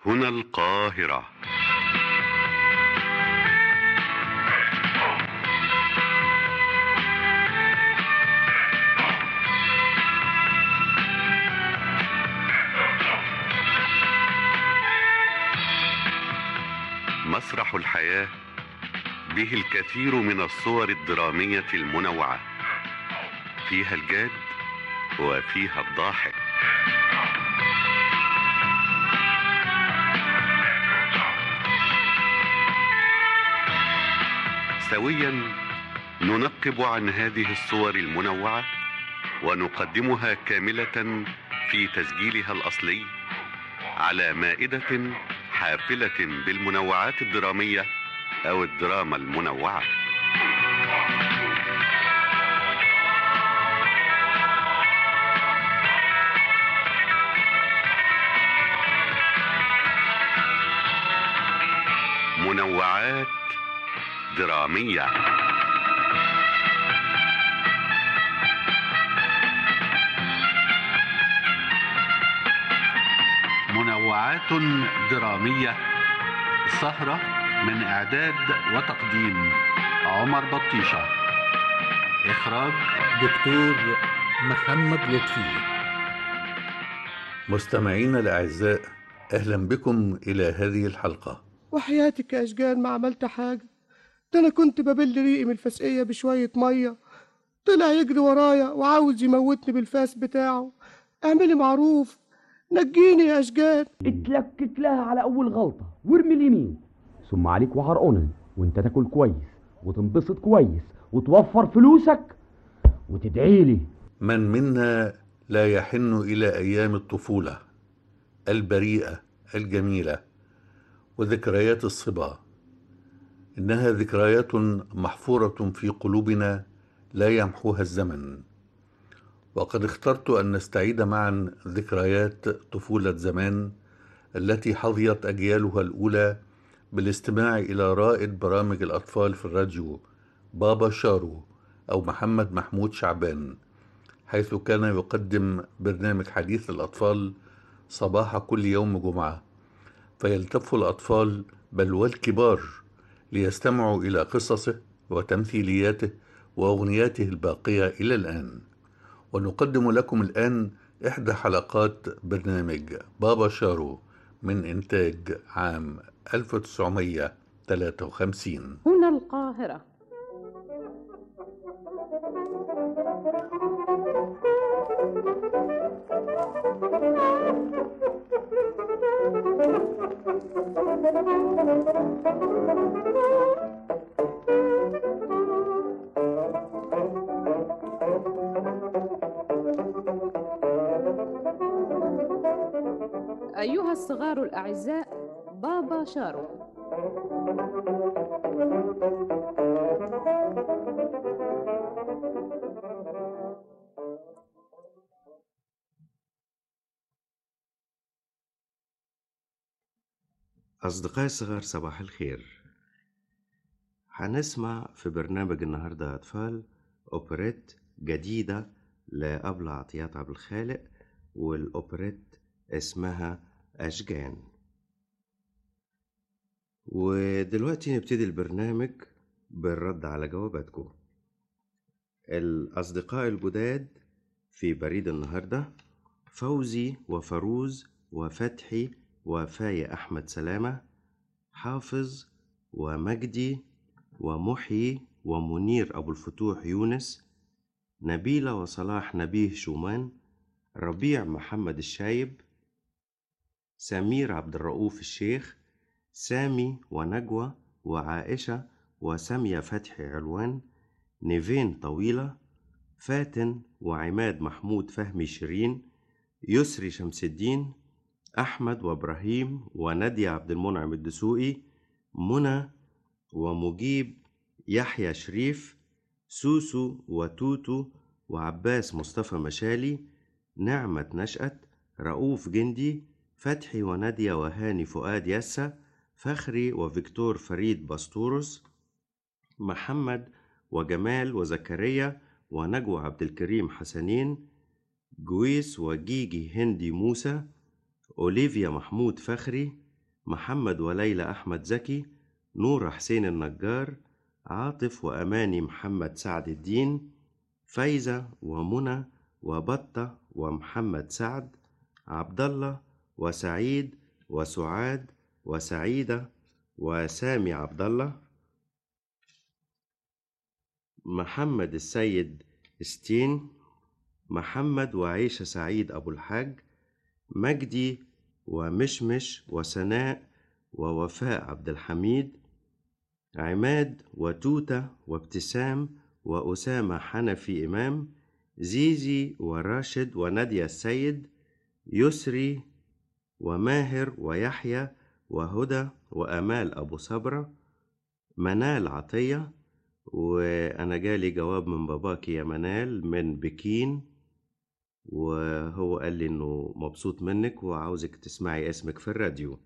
هنا القاهرة مسرح الحياة به الكثير من الصور الدرامية المنوعة فيها الجاد وفيها الضاحك سويا ننقب عن هذه الصور المنوعة ونقدمها كاملة في تسجيلها الأصلي على مائدة حافلة بالمنوعات الدرامية أو الدراما المنوعة منوعات درامية منوعات درامية سهرة من إعداد وتقديم عمر بطيشة إخراج دكتور محمد لطفي مستمعينا الأعزاء أهلا بكم إلى هذه الحلقة وحياتك يا أشجان ما عملت حاجة ده أنا كنت ببل ريقي من الفسقية بشوية مية طلع يجري ورايا وعاوز يموتني بالفاس بتاعه اعملي معروف نجيني يا أشجان اتلكك لها على أول غلطة وارمي اليمين ثم عليك وحرقنا وانت تاكل كويس وتنبسط كويس وتوفر فلوسك وتدعيلي من منا لا يحن إلى أيام الطفولة البريئة الجميلة وذكريات الصبا إنها ذكريات محفورة في قلوبنا لا يمحوها الزمن وقد اخترت أن نستعيد معا ذكريات طفولة زمان التي حظيت أجيالها الأولى بالاستماع إلى رائد برامج الأطفال في الراديو بابا شارو أو محمد محمود شعبان حيث كان يقدم برنامج حديث الأطفال صباح كل يوم جمعة فيلتف الأطفال بل والكبار ليستمعوا إلى قصصه وتمثيلياته وأغنياته الباقية إلى الآن ونقدم لكم الآن إحدى حلقات برنامج بابا شارو من إنتاج عام 1953 هنا القاهرة أيها الصغار الأعزاء بابا شارو أصدقائي الصغار صباح الخير هنسمع في برنامج النهاردة يا أطفال أوبريت جديدة لأبلة عطيات عبد الخالق والأوبريت اسمها أشجان ودلوقتي نبتدي البرنامج بالرد على جواباتكم الأصدقاء الجداد في بريد النهاردة فوزي وفروز وفتحي وفاي أحمد سلامة حافظ ومجدي ومحيي ومنير أبو الفتوح يونس نبيلة وصلاح نبيه شومان ربيع محمد الشايب سمير عبد الرؤوف الشيخ سامي ونجوى وعائشة وسامية فتحي علوان نيفين طويلة فاتن وعماد محمود فهمي شيرين يسري شمس الدين أحمد وإبراهيم ونادية عبد المنعم الدسوقي منى ومجيب يحيى شريف سوسو وتوتو وعباس مصطفى مشالي نعمة نشأت رؤوف جندي فتحي ونادية وهاني فؤاد يسا فخري وفيكتور فريد باستورس محمد وجمال وزكريا ونجوى عبد الكريم حسنين جويس وجيجي هندي موسى أوليفيا محمود فخري محمد وليلى أحمد زكي نور حسين النجار عاطف وأماني محمد سعد الدين فايزة ومنى وبطة ومحمد سعد عبد الله وسعيد وسعاد وسعيدة وسامي عبد الله محمد السيد ستين محمد وعيشة سعيد أبو الحاج مجدي ومشمش وسناء ووفاء عبد الحميد عماد وتوتة وابتسام وأسامة حنفي إمام زيزي وراشد ونادية السيد يسري وماهر ويحيى وهدى وأمال أبو صبرة منال عطية وأنا جالي جواب من باباك يا منال من بكين وهو قال لي إنه مبسوط منك وعاوزك تسمعي اسمك في الراديو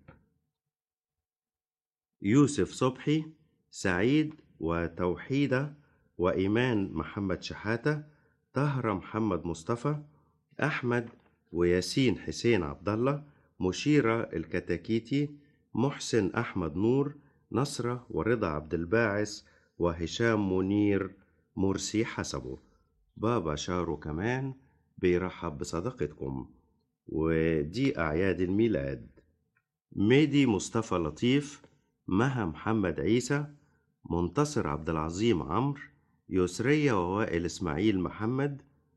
يوسف صبحي سعيد وتوحيدة وإيمان محمد شحاتة طهرة محمد مصطفى أحمد وياسين حسين عبد الله مشيرة الكتاكيتي محسن أحمد نور نصرة ورضا عبد الباعث وهشام منير مرسي حسبه بابا شارو كمان بيرحب بصداقتكم ودي أعياد الميلاد ميدي مصطفى لطيف مها محمد عيسى منتصر عبد العظيم عمرو يسرية ووائل إسماعيل محمد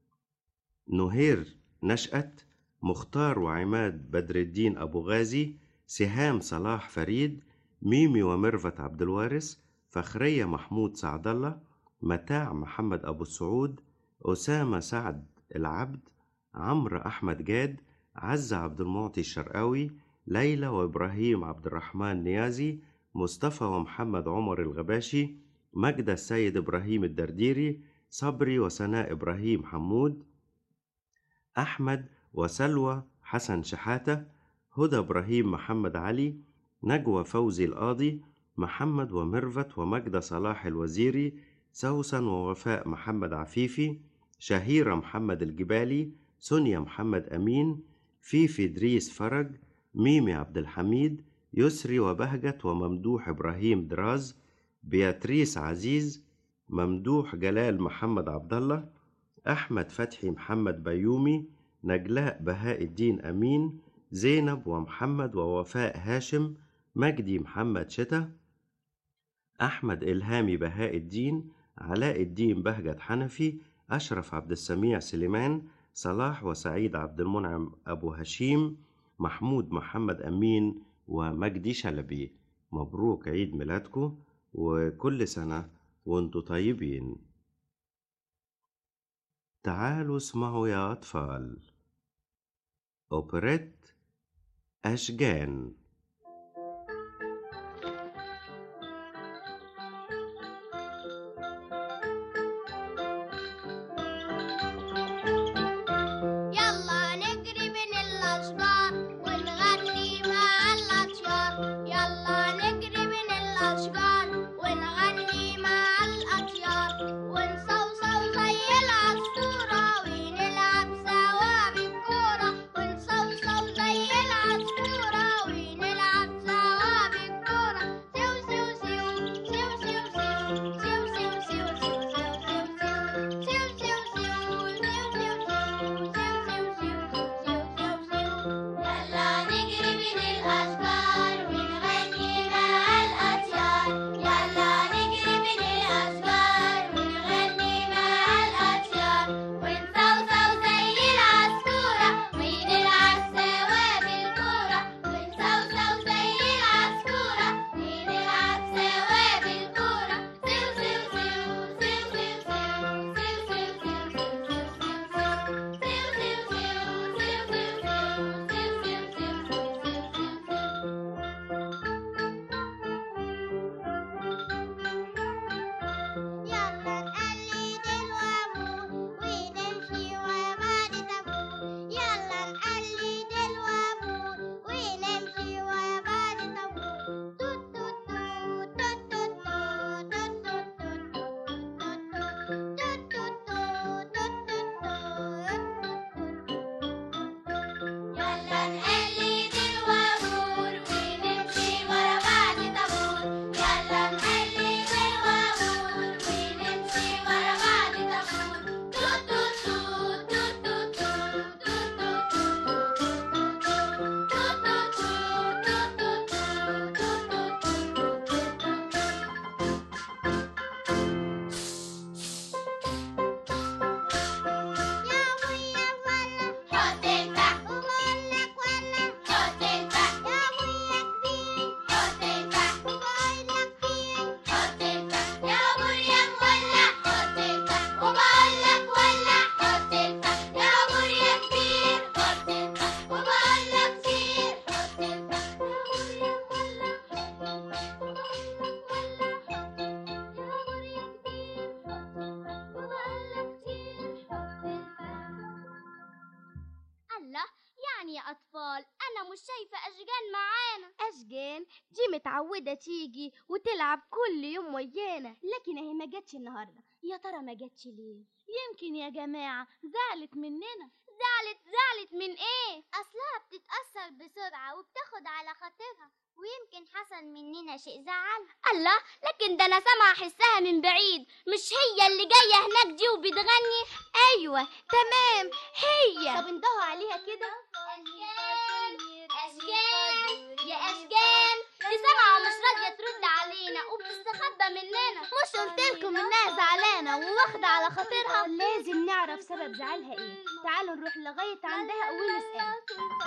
نهير نشأت مختار وعماد بدر الدين أبو غازي سهام صلاح فريد ميمي وميرفت عبد الوارث فخرية محمود سعد الله متاع محمد أبو السعود أسامة سعد العبد عمرو أحمد جاد عزة عبد المعطي الشرقاوي ليلى وإبراهيم عبد الرحمن نيازي مصطفى ومحمد عمر الغباشي مجدة السيد إبراهيم الدرديري صبري وسناء إبراهيم حمود أحمد وسلوى حسن شحاتة هدى إبراهيم محمد علي نجوى فوزي القاضي محمد ومرفت ومجدة صلاح الوزيري سوسن ووفاء محمد عفيفي شهيرة محمد الجبالي سونيا محمد أمين فيفي إدريس فرج ميمي عبد الحميد يسري وبهجت وممدوح إبراهيم دراز بياتريس عزيز ممدوح جلال محمد عبد الله أحمد فتحي محمد بيومي نجلاء بهاء الدين أمين زينب ومحمد ووفاء هاشم مجدي محمد شتا أحمد إلهامي بهاء الدين علاء الدين بهجت حنفي أشرف عبد السميع سليمان صلاح وسعيد عبد المنعم أبو هشيم محمود محمد أمين ومجدي شلبي مبروك عيد ميلادكم وكل سنة وانتم طيبين تعالوا اسمعوا يا أطفال أوبريت أشجان يلا نجري بين الأشجار ونغني مع الأطيار يلا نجري بين الأشجار ونغني مع الأطيار ونصوصو زي العصفورة ونلعب سوا بالكورة ونصوصو زي العصفورة ونلعب أمال أنا مش شايفة أشجان معانا أشجان دي متعودة تيجي وتلعب كل يوم ويانا لكن اهي ما جاتش النهاردة يا ترى ما جاتش ليه يمكن يا جماعة زعلت مننا زعلت زعلت من ايه أصلها بتتأثر بسرعة وبتاخد على خاطرها ويمكن حصل مننا شيء زعل الله لكن ده انا سامعه احسها من بعيد مش هي اللي جايه هناك دي وبتغني ايوه تمام هي طب انتهوا عليها كده اشجان اشجان يا اشجان دي سامعه ومش راضيه ترد علينا وبتستخبى مننا مش قلت لكم انها زعلانه وواخده على خاطرها لازم نعرف سبب زعلها ايه تعالوا نروح لغايه عندها ونسال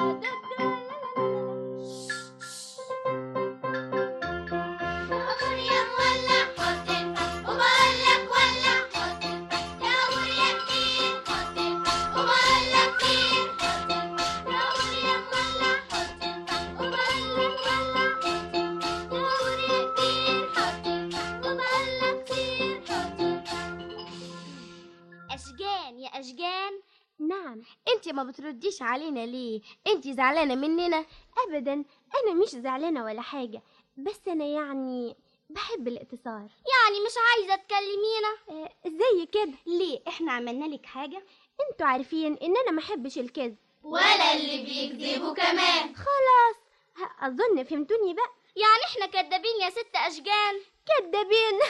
أشجان يا أشجان نعم انت ما بترديش علينا ليه انت زعلانة مننا ابدا انا مش زعلانة ولا حاجة بس انا يعني بحب الاتصال يعني مش عايزة تكلمينا آه زي كده ليه احنا عملنا لك حاجة انتوا عارفين ان انا ما احبش الكذب ولا اللي بيكذبوا كمان خلاص ه- اظن فهمتوني بقى يعني احنا كدابين يا ست اشجان كدابين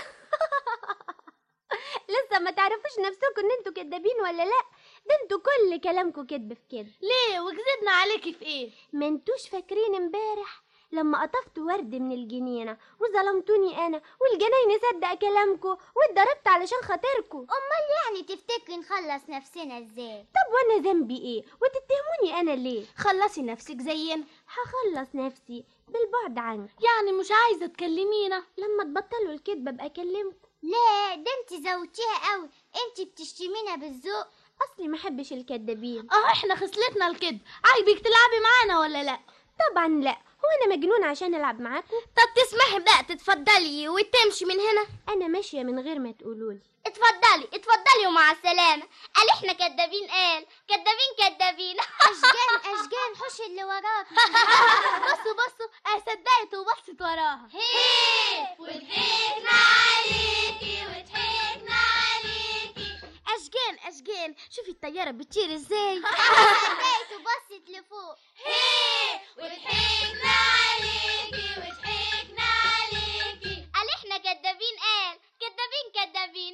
لسه ما تعرفوش نفسكم ان انتوا كدابين ولا لا ده انتوا كل كلامكم كدب في كدب ليه وكذبنا عليكي في ايه ما انتوش فاكرين امبارح لما قطفت ورد من الجنينة وظلمتوني انا والجناين صدق كلامكم واتضربت علشان خاطركم امال يعني تفتكري نخلص نفسنا ازاي طب وانا ذنبي ايه وتتهموني انا ليه خلصي نفسك زينا هخلص نفسي بالبعد عنك يعني مش عايزة تكلمينا لما تبطلوا الكذب ابقى اكلمكم لا ده انت زودتيها قوي انت بتشتمينا بالذوق اصلي ما احبش الكدابين اه احنا خصلتنا الكذب عايبك تلعبي معانا ولا لا طبعا لا هو انا مجنون عشان العب معاكم طب تسمحي بقى تتفضلي وتمشي من هنا انا ماشيه من غير ما تقولولي اتفضلي اتفضلي ومع السلامة قال احنا كدابين قال كدابين كدابين اشجان اشجان حش اللي وراك بصوا بصوا اه صدقت وبصت وراها هي وضحكنا عليكي وضحكنا عليكي اشجان اشجان شوفي الطياره بتطير ازاي صدقت وبصت لفوق هي وضحكنا عليكي وضحكنا عليكي قال احنا كدابين قال كدابين كدابين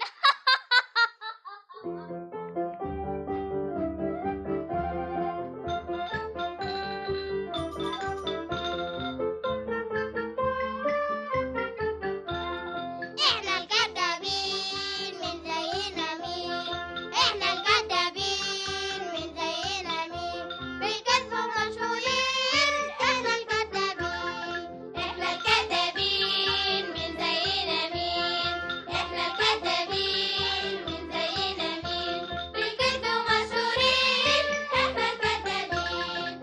احنا الكدابين من زينا مين احنا الكدابين من زينا مين بالكذب مشهورين احنا الكدابين احنا الكدابين من زينا مين احنا الكدابين من زينا مين بالكذب مشهورين احنا الكدابين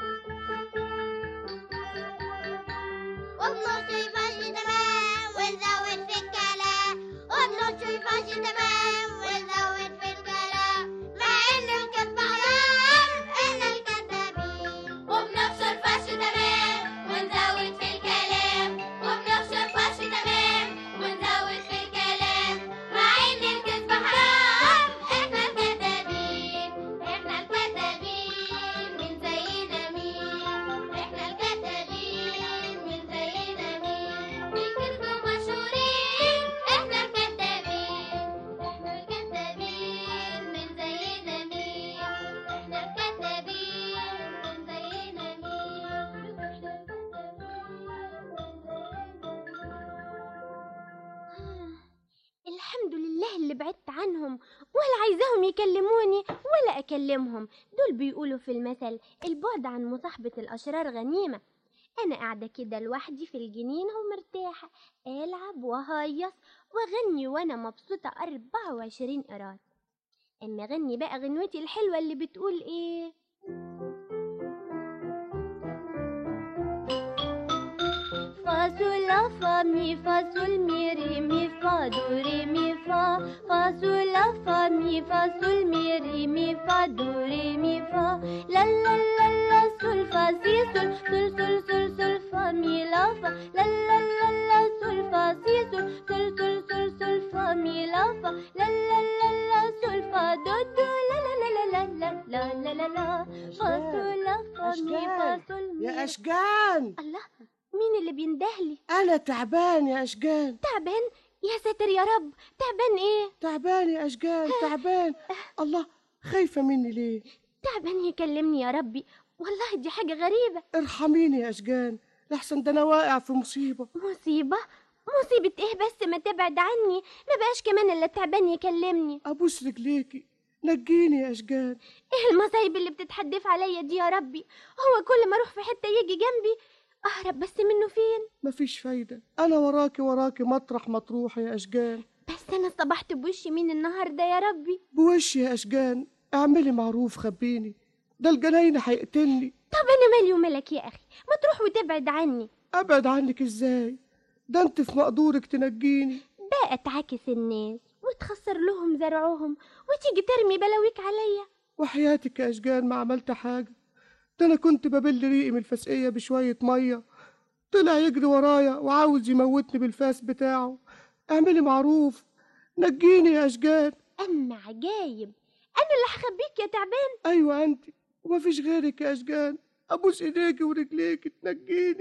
وبنص الفش تمام ونزود في الكلام وبنص الفش تمام ونزود في الكلام مع ان الكذب حرام احنا الكذابين وبنفس الفش تمام ونزود في الكلام وبنفس الفش تمام ونزود في الكلام مع ان الكذب حرام احنا الكذابين احنا الكذابين من زينا مين احنا الكذابين من زينا مين بالكذب مشهورين احنا الكذابين احنا الكذابين من زينا مين احنا الكذابين من زينا الحمد لله اللي بعدت عنهم ولا عايزاهم يكلموني ولا اكلمهم دول بيقولوا في المثل البعد عن مصاحبة الاشرار غنيمة انا قاعدة كده لوحدي في الجنينة ومرتاحة العب وهيص واغني وانا مبسوطة 24 قرار اما اغني بقى غنوتي الحلوة اللي بتقول ايه فا سول لا فا مي فا سول مي ري مي فا دو ري مي فا فا سول لا فا مي فا سول مي ري مي فا دو ري مي فا لا لا لا لا سول فا سي سول سول سول سول سول فا مي لا فا لا لا لا لا سول فا سي سول سول سول سول سول فا مي لا فا لا لا لا لا سول فا دو دو لا لا لا لا لا لا لا لا لا فا سول لا فا مي فا سول مي يا أشجان الله مين اللي بيندهلي أنا تعبان يا أشجان تعبان يا ساتر يا رب تعبان ايه تعبان يا أشجان تعبان الله خايفة مني ليه تعبان يكلمني يا ربي والله دي حاجة غريبة ارحميني يا أشجان لحسن ده أنا واقع في مصيبة مصيبة مصيبة ايه بس ما تبعد عني ما بقاش كمان الا تعبان يكلمني أبوس رجليكي نجيني يا أشجان ايه المصايب اللي بتتحدف عليا دي يا ربي هو كل ما اروح في حتة يجي جنبي اهرب بس منه فين مفيش فايدة أنا وراكي وراكي مطرح ما تروحي يا أشجان بس انا صبحت بوشي مين النهاردة يا ربي بوشي يا أشجان اعملي معروف خبيني ده الجناين هيقتلني طب انا مالي ومالك يا اخي ما تروح وتبعد عني أبعد عنك إزاي ده أنت في مقدورك تنجيني بقى تعاكس الناس وتخسر لهم زرعهم وتيجي ترمي بلاويك عليا وحياتك يا أشجان ما عملت حاجة ده أنا كنت ببل ريقي من الفسقية بشوية مية طلع يجري ورايا وعاوز يموتني بالفاس بتاعه اعملي معروف نجيني يا أشجان اما عجايب انا اللي هخبيك يا تعبان أيوة أنت ومفيش غيرك يا أشجان أبوس إيديكي ورجليكي تنجيني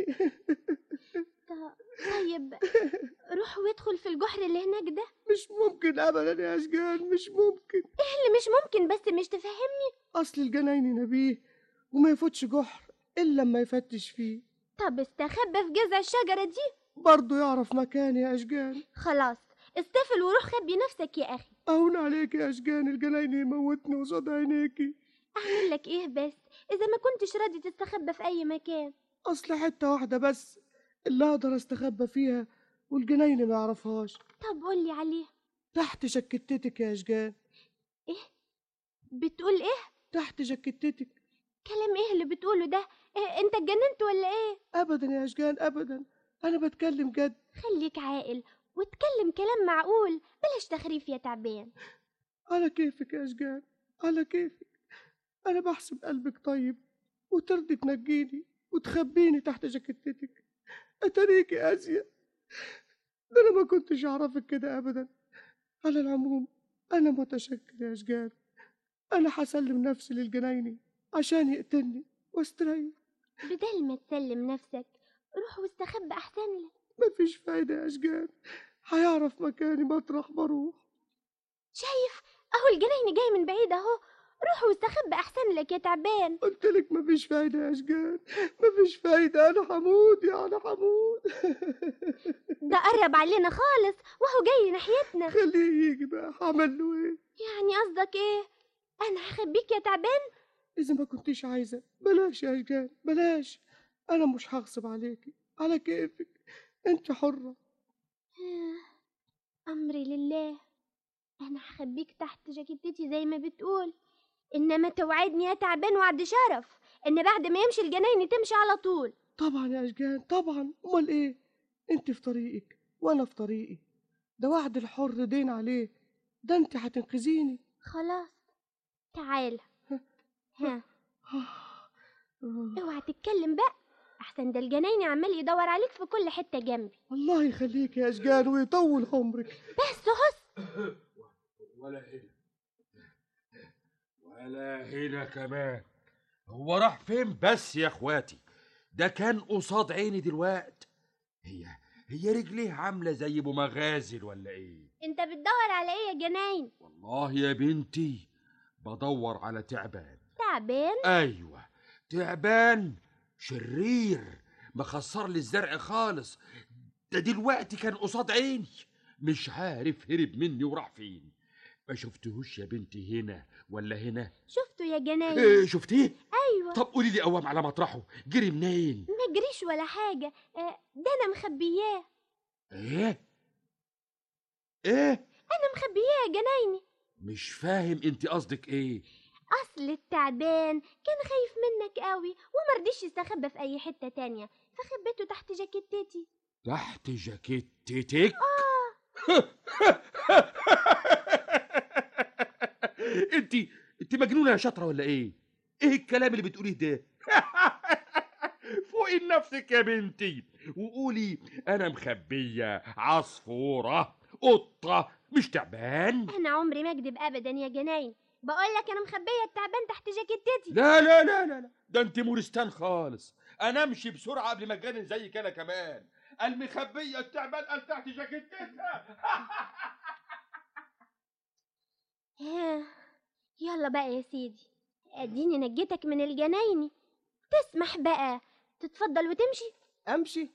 طيب روح وادخل في الجحر اللي هناك ده مش ممكن أبدا يا أشجان مش ممكن ايه اللي مش ممكن بس مش تفهمني أصل الجناين نبيه وما يفوتش جحر إلا لما يفتش فيه طب استخبى في جذع الشجرة دي برضه يعرف مكاني يا أشجان خلاص استفل وروح خبي نفسك يا اخي أهون عليك يا أشجان الجناين يموتني قصاد عينيكي اعمل لك ايه بس اذا ما كنتش راضي تستخبى في اي مكان أصل حتة واحدة بس اللي أقدر أستخبى فيها والجناين ما يعرفهاش طب قولي عليه تحت شكتتك يا أشجان ايه بتقول ايه تحت شكتتك كلام ايه اللي بتقوله ده إيه انت اتجننت ولا ايه أبدا يا أشجان أبدا أنا بتكلم جد خليك عاقل واتكلم كلام معقول بلاش تخريف يا تعبان على كيفك يا أشجان على كيفك أنا بحسب قلبك طيب وترضي تنجيني وتخبيني تحت جاكيتتك أتاريكي قاسية ده أنا ما كنتش أعرفك كده أبدا على العموم أنا متشكر يا أشجان أنا هسلم نفسي للجنايني عشان يقتلني واستريح بدل ما تسلم نفسك روح واستخبى احسن لك مفيش فايدة يا أشجان هيعرف مكاني مطرح بروح شايف اهو الجناين جاي من بعيد اهو روح واستخبى احسن لك يا تعبان قلت لك مفيش فايدة يا أشجان مفيش فايدة أنا هموت يا أنا هموت ده قرب علينا خالص وهو جاي ناحيتنا خليه يجي بقى هعمل له إيه يعني قصدك ايه انا هخبيك يا تعبان إذا ما كنتيش عايزة بلاش يا أشجان بلاش أنا مش هغصب عليكي على كيفك أنت حرة امري لله انا هخبيك تحت جاكيتتي زي ما بتقول انما توعدني يا تعبان وعد شرف ان بعد ما يمشي الجناين تمشي على طول طبعا يا أشجان طبعا أمال إيه أنت في طريقك وأنا في طريقي ده وعد الحر دين عليه ده أنت هتنقذيني خلاص تعال ها اوعى تتكلم بقى احسن ده الجناين عمال يدور عليك في كل حته جنبي الله يخليك يا أشجان ويطول عمرك بس هس ولا هنا ولا هنا كمان هو راح فين بس يا اخواتي ده كان قصاد عيني دلوقت هي هي رجليه عامله زي ابو مغازل ولا ايه انت بتدور على ايه يا جناين والله يا بنتي بدور على تعبان تعبان ايوه تعبان شرير مخسر لي الزرع خالص ده دلوقتي كان قصاد عيني مش عارف هرب مني وراح فين ما شفتهوش يا بنتي هنا ولا هنا شفته يا جناين إيه شفتيه ايوه طب قولي لي قوام على مطرحه جري منين ما جريش ولا حاجه آه، ده انا مخبياه ايه ايه انا مخبياه يا جنايني مش فاهم انت قصدك ايه اصل التعبان كان خايف منك قوي ومرضيش يستخبى في اي حته تانية فخبيته تحت جاكيتتي تحت جاكيتتك انت انت مجنونه يا شاطره ولا ايه ايه الكلام اللي بتقوليه ده فوقي لنفسك يا بنتي وقولي انا مخبيه عصفوره قطه مش تعبان انا عمري ما اكذب ابدا يا جناين بقول لك انا مخبيه التعبان تحت جاكيتتي لا لا لا لا لا ده انت مورستان خالص انا امشي بسرعه قبل ما اتجنن زيك انا كمان المخبيه التعبان قال تحت جاكيتتها ها، يلا بقى يا سيدي اديني نجيتك من الجنايني تسمح بقى تتفضل وتمشي امشي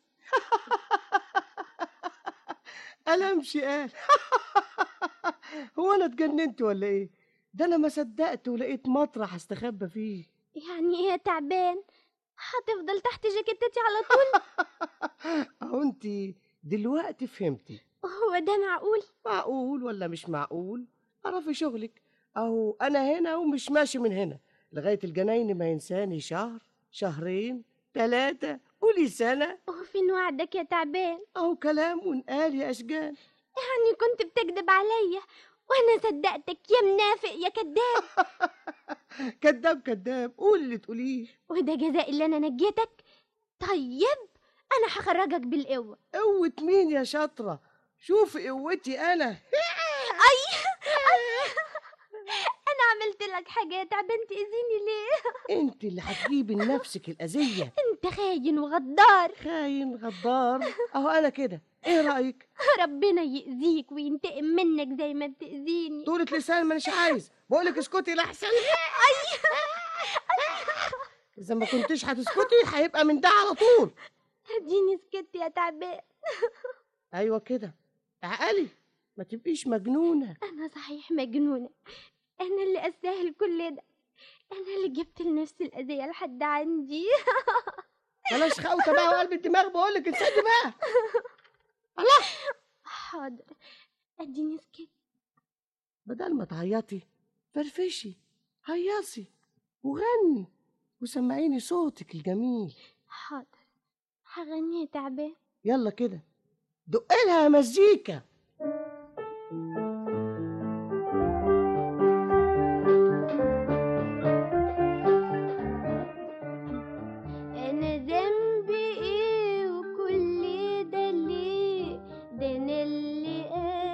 قال امشي قال هو انا اتجننت ولا ايه ده انا ما صدقت ولقيت مطرح استخبى فيه يعني ايه يا تعبان هتفضل تحت جاكيتتي على طول اهو انت دلوقتي فهمتي هو ده معقول معقول ولا مش معقول اعرفي شغلك اهو انا هنا ومش ماشي من هنا لغايه الجناين ما ينساني شهر شهرين ثلاثه قولي سنه وفين وعدك يا تعبان اهو كلام ونقال يا اشجان يعني كنت بتكذب عليا وانا صدقتك يا منافق يا كذاب كذاب كذاب قول اللي تقوليه وده جزاء اللي انا نجيتك طيب انا هخرجك بالقوه قوة مين يا شاطرة شوفي قوتي أنا اي انا عملت لك حاجه يا تعبان تاذيني ليه انت اللي هتجيبي لنفسك الأذية انت خاين وغدار خاين غدار أهو أنا كده إيه رأيك ربنا يأذيك وينتقم منك زي ما بتأذيني طولة لسان مانيش عايز بقولك اسكتي لأحسن إذا ما كنتش هتسكتي هيبقى من ده على طول اديني سكت يا تعبان أيوة كده عقلي ما تبقيش مجنونة انا صحيح مجنونه انا اللي استاهل كل ده انا اللي جبت لنفسي الاذيه لحد عندي بلاش خوته بقى وقلب الدماغ بقولك انسدي بقى حاضر اديني سكت بدل ما تعيطي فرفشي هيصي وغني وسمعيني صوتك الجميل حاضر هغني يا تعبان يلا كده دق لها مزيكا انا ذنبي ايه وكل ده ليه ده انا اللي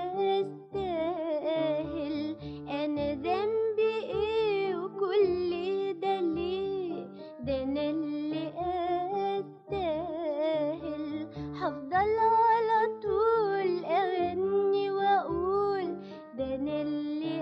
استاهل انا ذنبي ايه وكل ده ليه ده انا اللي استاهل هفضل على طول اغني واقول ده انا اللي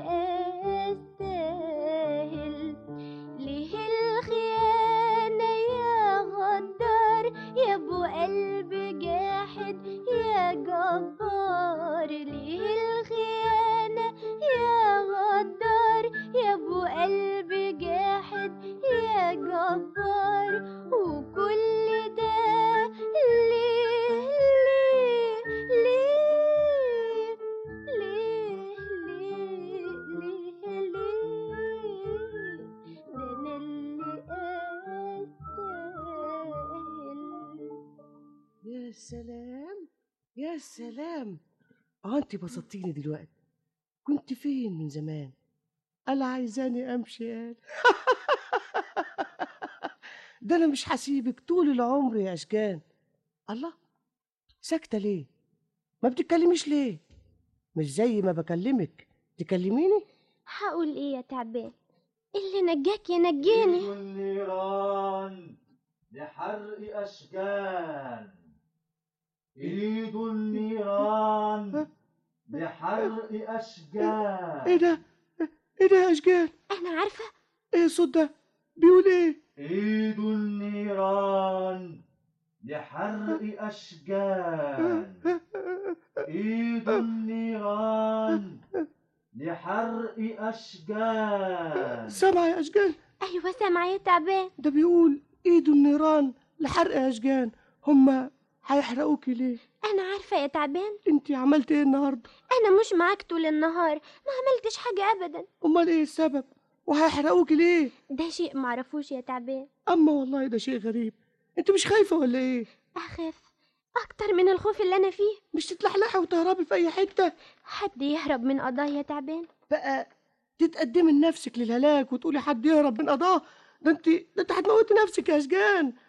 استاهل ليه الخيانة يا غدار يا ابو قلب جاحد يا جبار ليه الخيانة يا غدار يا ابو قلب جاحد يا جبار وكل ده ليه ليه ليه ليه ليه ليه ليه ده انا اللي استاهل يا سلام يا سلام اه انت بسطتيني دلوقتي كنت فين من زمان قال عايزاني امشي قال ده انا مش هسيبك طول العمر يا اشجان الله ساكته ليه ما بتتكلميش ليه مش زي ما بكلمك تكلميني هقول ايه يا تعبان اللي نجاك ينجيني النيران لحرق أشجان إيد النيران لحرق أشجان ايه ده ايه ده يا اشجان انا عارفه ايه الصوت ده بيقول ايه إيد النيران لحرق أشجان إيد النيران لحرق أشجان سامعه يا اشجان ايوه سامعه يا تعبان ده بيقول ايده النيران لحرق اشجان هما هيحرقوكي ليه انا عارفه يا تعبان انت عملت ايه النهارده انا مش معاك طول النهار ما عملتش حاجه ابدا امال ايه السبب وهيحرقوكي ليه ده شيء معرفوش يا تعبان اما والله ده شيء غريب انت مش خايفه ولا ايه اخاف اكتر من الخوف اللي انا فيه مش تتلحلحي وتهربي في اي حته حد يهرب من قضايا تعبان بقى تتقدمي لنفسك للهلاك وتقولي حد يهرب من قضاه ده انت ده انت هتموتي نفسك يا اشجان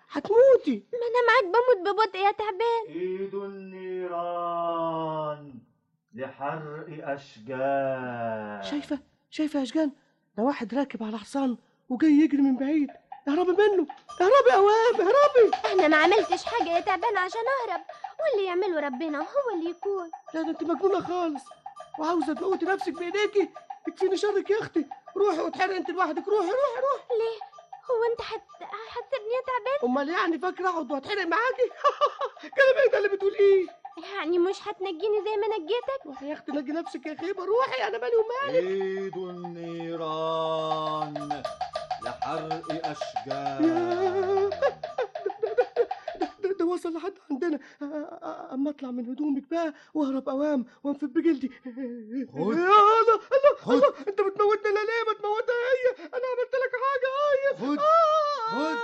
هتموتي ما انا معاك بموت ببطء يا تعبان إيد النيران لحرق أشجار شايفة شايفة يا أشجان ده واحد راكب على حصان وجاي يجري من بعيد اهربي منه اهربي اوام اهربي انا ما عملتش حاجه يا تعبان عشان اهرب واللي يعمله ربنا هو اللي يكون لا ده انت مجنونة خالص وعاوزة تموتي نفسك بإيديكي يكفيني شرك يا أختي روحي واتحرقي انت لوحدك روحي روحي روحي ليه هو انت حت... هتسيبني يا تعبان امال يعني فاكرة اقعد واتحرق معاكي كلام ايه ده اللي بتقوليه يعني مش هتنجيني زي ما نجيتك روحي يا اختي نجي نفسك يا خيبة روحي انا مالي ومالك إيد النيران لحرق أشجار ده, ده وصل لحد عندنا أ- أ- اما اطلع من هدومك بقى واهرب اوام وانفد بجلدي خد. يا الله الله خد. الله انت بتموتني لا ليه ما تموتها هي انا عملت لك حاجه هي خد. خد.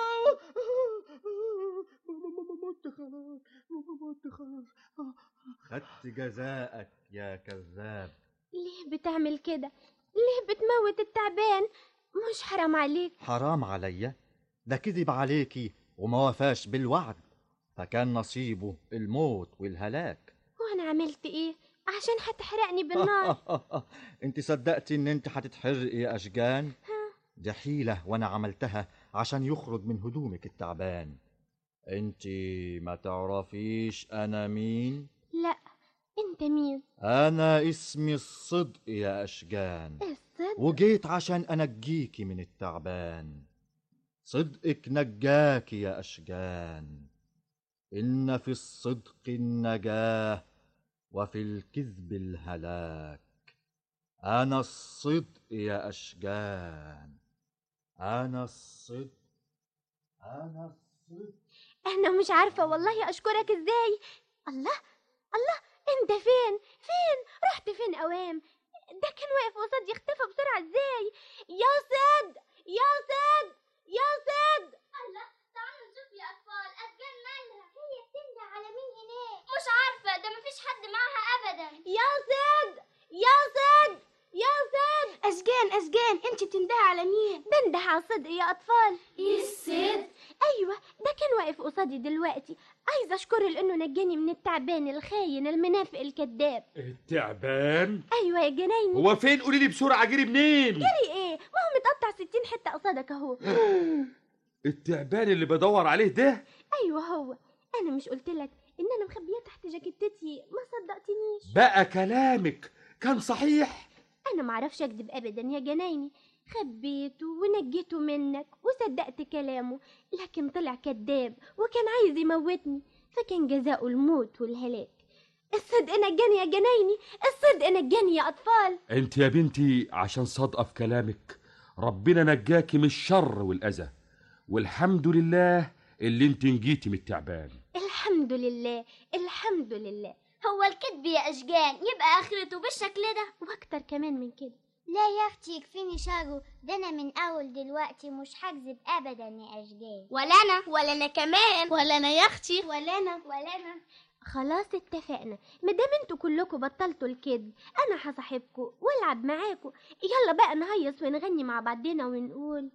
مت خلاص مت خلاص خدت جزاءك يا كذاب ليه بتعمل كده ليه بتموت التعبان مش حرام عليك حرام عليا ده كذب عليكي وما وفاش بالوعد فكان نصيبه الموت والهلاك وانا عملت ايه عشان هتحرقني بالنار انت صدقتي ان انت هتتحرقي يا اشجان دي حيلة وانا عملتها عشان يخرج من هدومك التعبان انت ما تعرفيش انا مين لا انت مين انا اسمي الصدق يا اشجان الصدق وجيت عشان انجيكي من التعبان صدقك نجاكي يا اشجان ان في الصدق النجاه وفي الكذب الهلاك انا الصدق يا اشجان انا الصدق انا الصدق انا مش عارفه والله اشكرك ازاي الله الله انت فين فين رحت فين اوام ده كان واقف قصادي اختفى بسرعه ازاي يا سد يا سد يا سد الله تعالوا نشوف يا أطفال أشجان مالها هي بتنده على مين هناك مش عارفة ده مفيش حد معاها أبدا يا سد يا سد يا سد أشجان أشجان أنت بتنده على مين بنده على صدق يا اطفال السد ايوه ده كان واقف قصادي دلوقتي عايزه اشكره لانه نجاني من التعبان الخاين المنافق الكذاب التعبان ايوه يا جنايني هو فين قولي لي بسرعه جري منين جري ايه ما هو متقطع ستين حته قصادك اهو التعبان اللي بدور عليه ده ايوه هو انا مش قلت لك ان انا مخبيه تحت جاكيتتي ما صدقتنيش بقى كلامك كان صحيح انا معرفش اكذب ابدا يا جنايني خبيته ونجيته منك وصدقت كلامه لكن طلع كذاب وكان عايز يموتني فكان جزاؤه الموت والهلاك الصدق نجاني يا جنايني الصدق نجاني يا اطفال انت يا بنتي عشان صادقه في كلامك ربنا نجاكي من الشر والاذى والحمد لله اللي انت نجيتي من التعبان الحمد لله الحمد لله هو الكذب يا أشجان يبقى آخرته بالشكل ده واكتر كمان من كده لا يا اختي يكفيني شره ده انا من اول دلوقتي مش هكذب ابدا يا اشجان ولا انا ولا انا كمان ولا انا يا اختي ولا انا ولا انا خلاص اتفقنا مادام انتوا كلكم بطلتوا الكذب انا هصاحبكم والعب معاكم يلا بقى نهيص ونغني مع بعضنا ونقول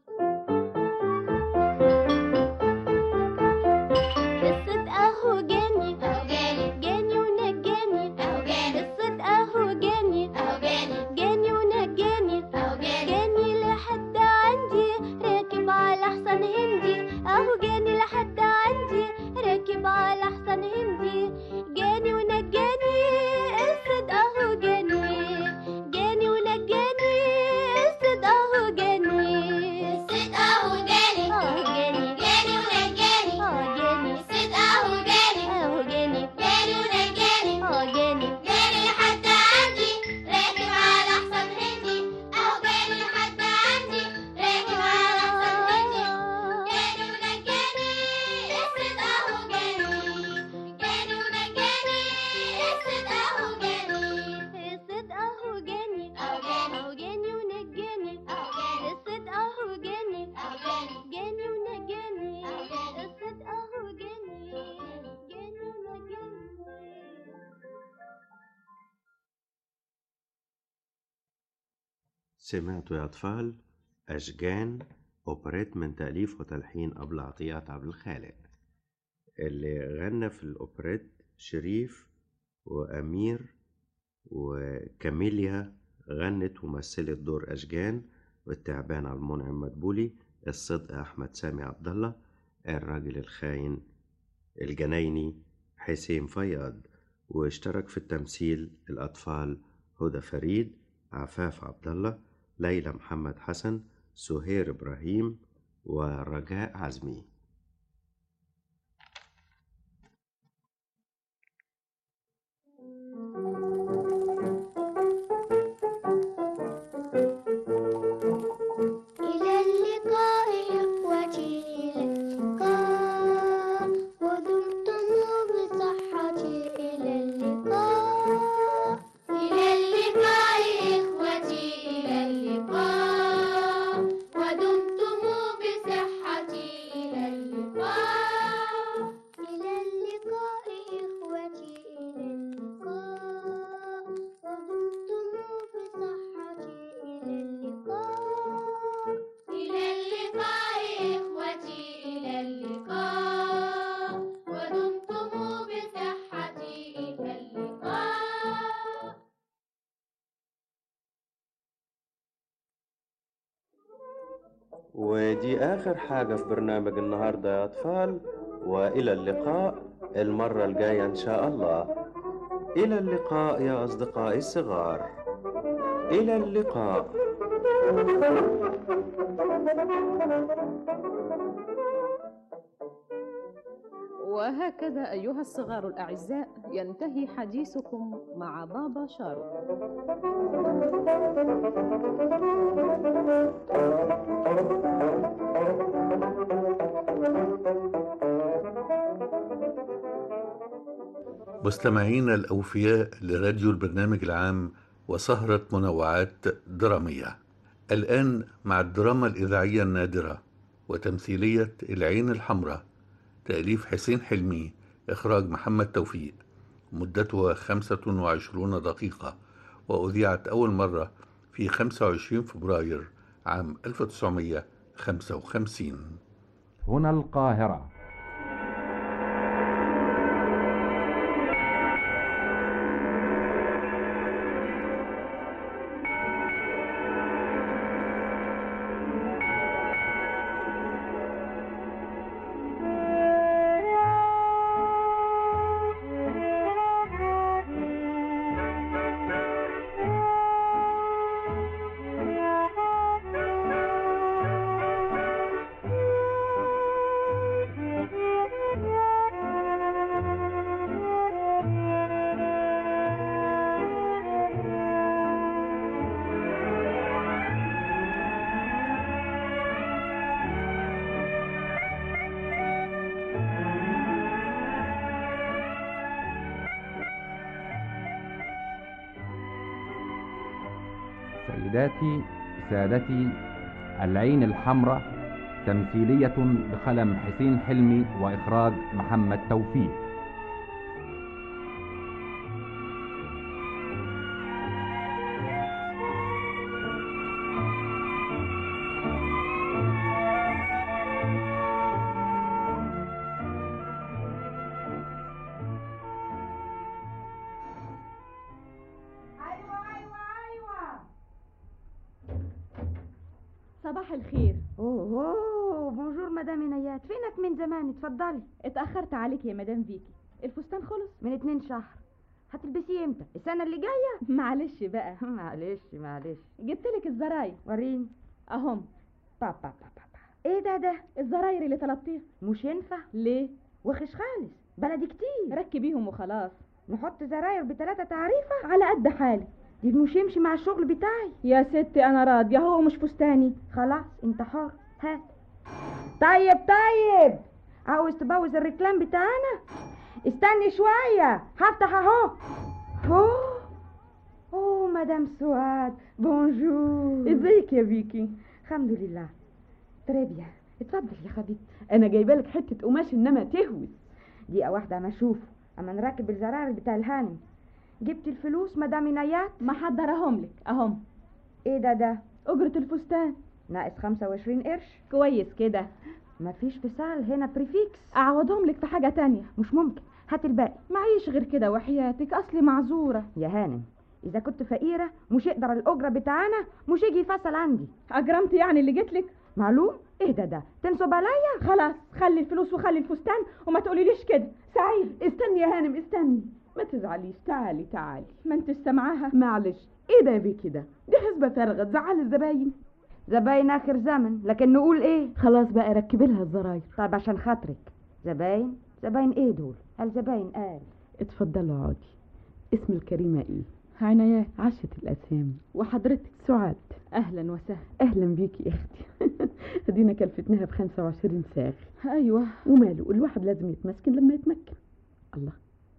الصدق اهو جاني اهو جاني جاني ونجاني اهو جاني الصدق اهو جاني اهو جاني جاني ونجاني اهو جاني جاني لحد عندي راكب على حصان هندي اهو جاني لحد عندي راكب على حصان هندي جاني ونجاني الصدق اهو جاني جاني ونجاني الصدق اهو جاني الصدق اهو جاني اهو جاني جاني ونجاني اهو جاني الصدق اهو جاني اهو جاني جاني ونجاني اهو جاني جاني لحد عندي راكب على حصان هندي اهو جاني لحد عندي راكب على حصان هندي جاني ونجاني الصدق اهو جاني جاني ونجاني الصدق اهو جاني الصدق اهو جاني اهو جاني اهو جاني ونجاني اهو جاني الصدق اهو جاني اهو جاني جاني ونجاني أهو جاني. الصدق اهو جاني جاني ونجاني سمعتوا يا أطفال أشجان أوبريت من تأليف وتلحين أبلة عطيات عبد الخالق اللي غنى في الأوبريت شريف وأمير وكاميليا غنت ومثلت دور أشجان والتعبان عبد المنعم مدبولي الصدق أحمد سامي عبد الله الراجل الخاين الجنايني حسين فياض واشترك في التمثيل الأطفال هدى فريد عفاف عبد الله ليلى محمد حسن سهير إبراهيم ورجاء عزمي إلى اللقاء إخوتي إلى اللقاء ودمتم بصحتي إلى اللقاء إلى اللقاء إخوتي إلى اللقاء ودمتم بصحتي إلى اللقاء إلى اللقاء إخوتي إلى اللقاء ودمتم بصحتي إلى اللقاء إلى اللقاء إخوتي إلى اللقاء ودمتم بصحتي إلى اللقاء ودي آخر حاجة في برنامج النهاردة يا أطفال وإلى اللقاء المرة الجاية إن شاء الله إلى اللقاء يا أصدقائي الصغار إلى اللقاء وهكذا أيها الصغار الأعزاء ينتهي حديثكم مع بابا شارو مستمعينا الأوفياء لراديو البرنامج العام وسهرة منوعات درامية الآن مع الدراما الإذاعية النادرة وتمثيلية العين الحمراء تأليف حسين حلمي إخراج محمد توفيق مدتها خمسة وعشرون دقيقة وأذيعت أول مرة في 25 فبراير عام 1955 هنا القاهرة سيداتي سادتي العين الحمراء تمثيلية بقلم حسين حلمي وإخراج محمد توفيق صباح الخير اوه أوه، بونجور مدام عنايات فينك من زمان اتفضلي اتأخرت عليك يا مدام فيكي الفستان خلص من اتنين شهر هتلبسيه امتى السنه اللي جايه معلش بقى معلش معلش جبتلك الزراير وريني اهم بابا بابا بابا ايه ده ده الزراير اللي طلبتيها مش ينفع ليه وخش خالص بلدي كتير ركبيهم وخلاص نحط زراير بتلاتة تعريفة على قد حالي دي مش يمشي مع الشغل بتاعي يا ستي انا راضيه هو مش فستاني خلاص انت حر هات طيب طيب عاوز تبوظ الركلام بتاعنا استني شوية هفتح اهو اوه اوه مدام سعاد بونجور ازيك يا فيكي الحمد لله تريبيا اتفضل يا حبيبتي انا جايبه لك حته قماش انما تهوي دقيقة واحدة اما اشوفه اما نركب الزراير بتاع الهانم جبت الفلوس مدام عنايات محضرهم لك اهم ايه ده ده اجره الفستان ناقص خمسة وعشرين قرش كويس كده مفيش فصال هنا بريفيكس اعوضهم لك في حاجة تانية مش ممكن هات الباقي معيش غير كده وحياتك اصلي معذورة يا هانم اذا كنت فقيرة مش يقدر الاجرة بتاعنا مش يجي يفصل عندي اجرمت يعني اللي جيت لك معلوم ايه ده ده تنصب عليا خلاص خلي الفلوس وخلي الفستان وما تقوليليش كده سعيد استني يا هانم استني ما تزعليش تعالي تعالي ما انت سامعاها معلش ايه ده يا بيكي ده دي حسبة فارغة تزعل الزباين زباين اخر زمن لكن نقول ايه خلاص بقى ركبي لها الزراير طيب عشان خاطرك زباين زباين ايه دول هل زباين قال اتفضلوا اقعدي اسم الكريمة ايه عنايات عشت الاسامي وحضرتك سعاد اهلا وسهلا اهلا بيكي يا اختي ادينا كلفتناها ب 25 ساغ ايوه وماله الواحد لازم يتمسكن لما يتمكن الله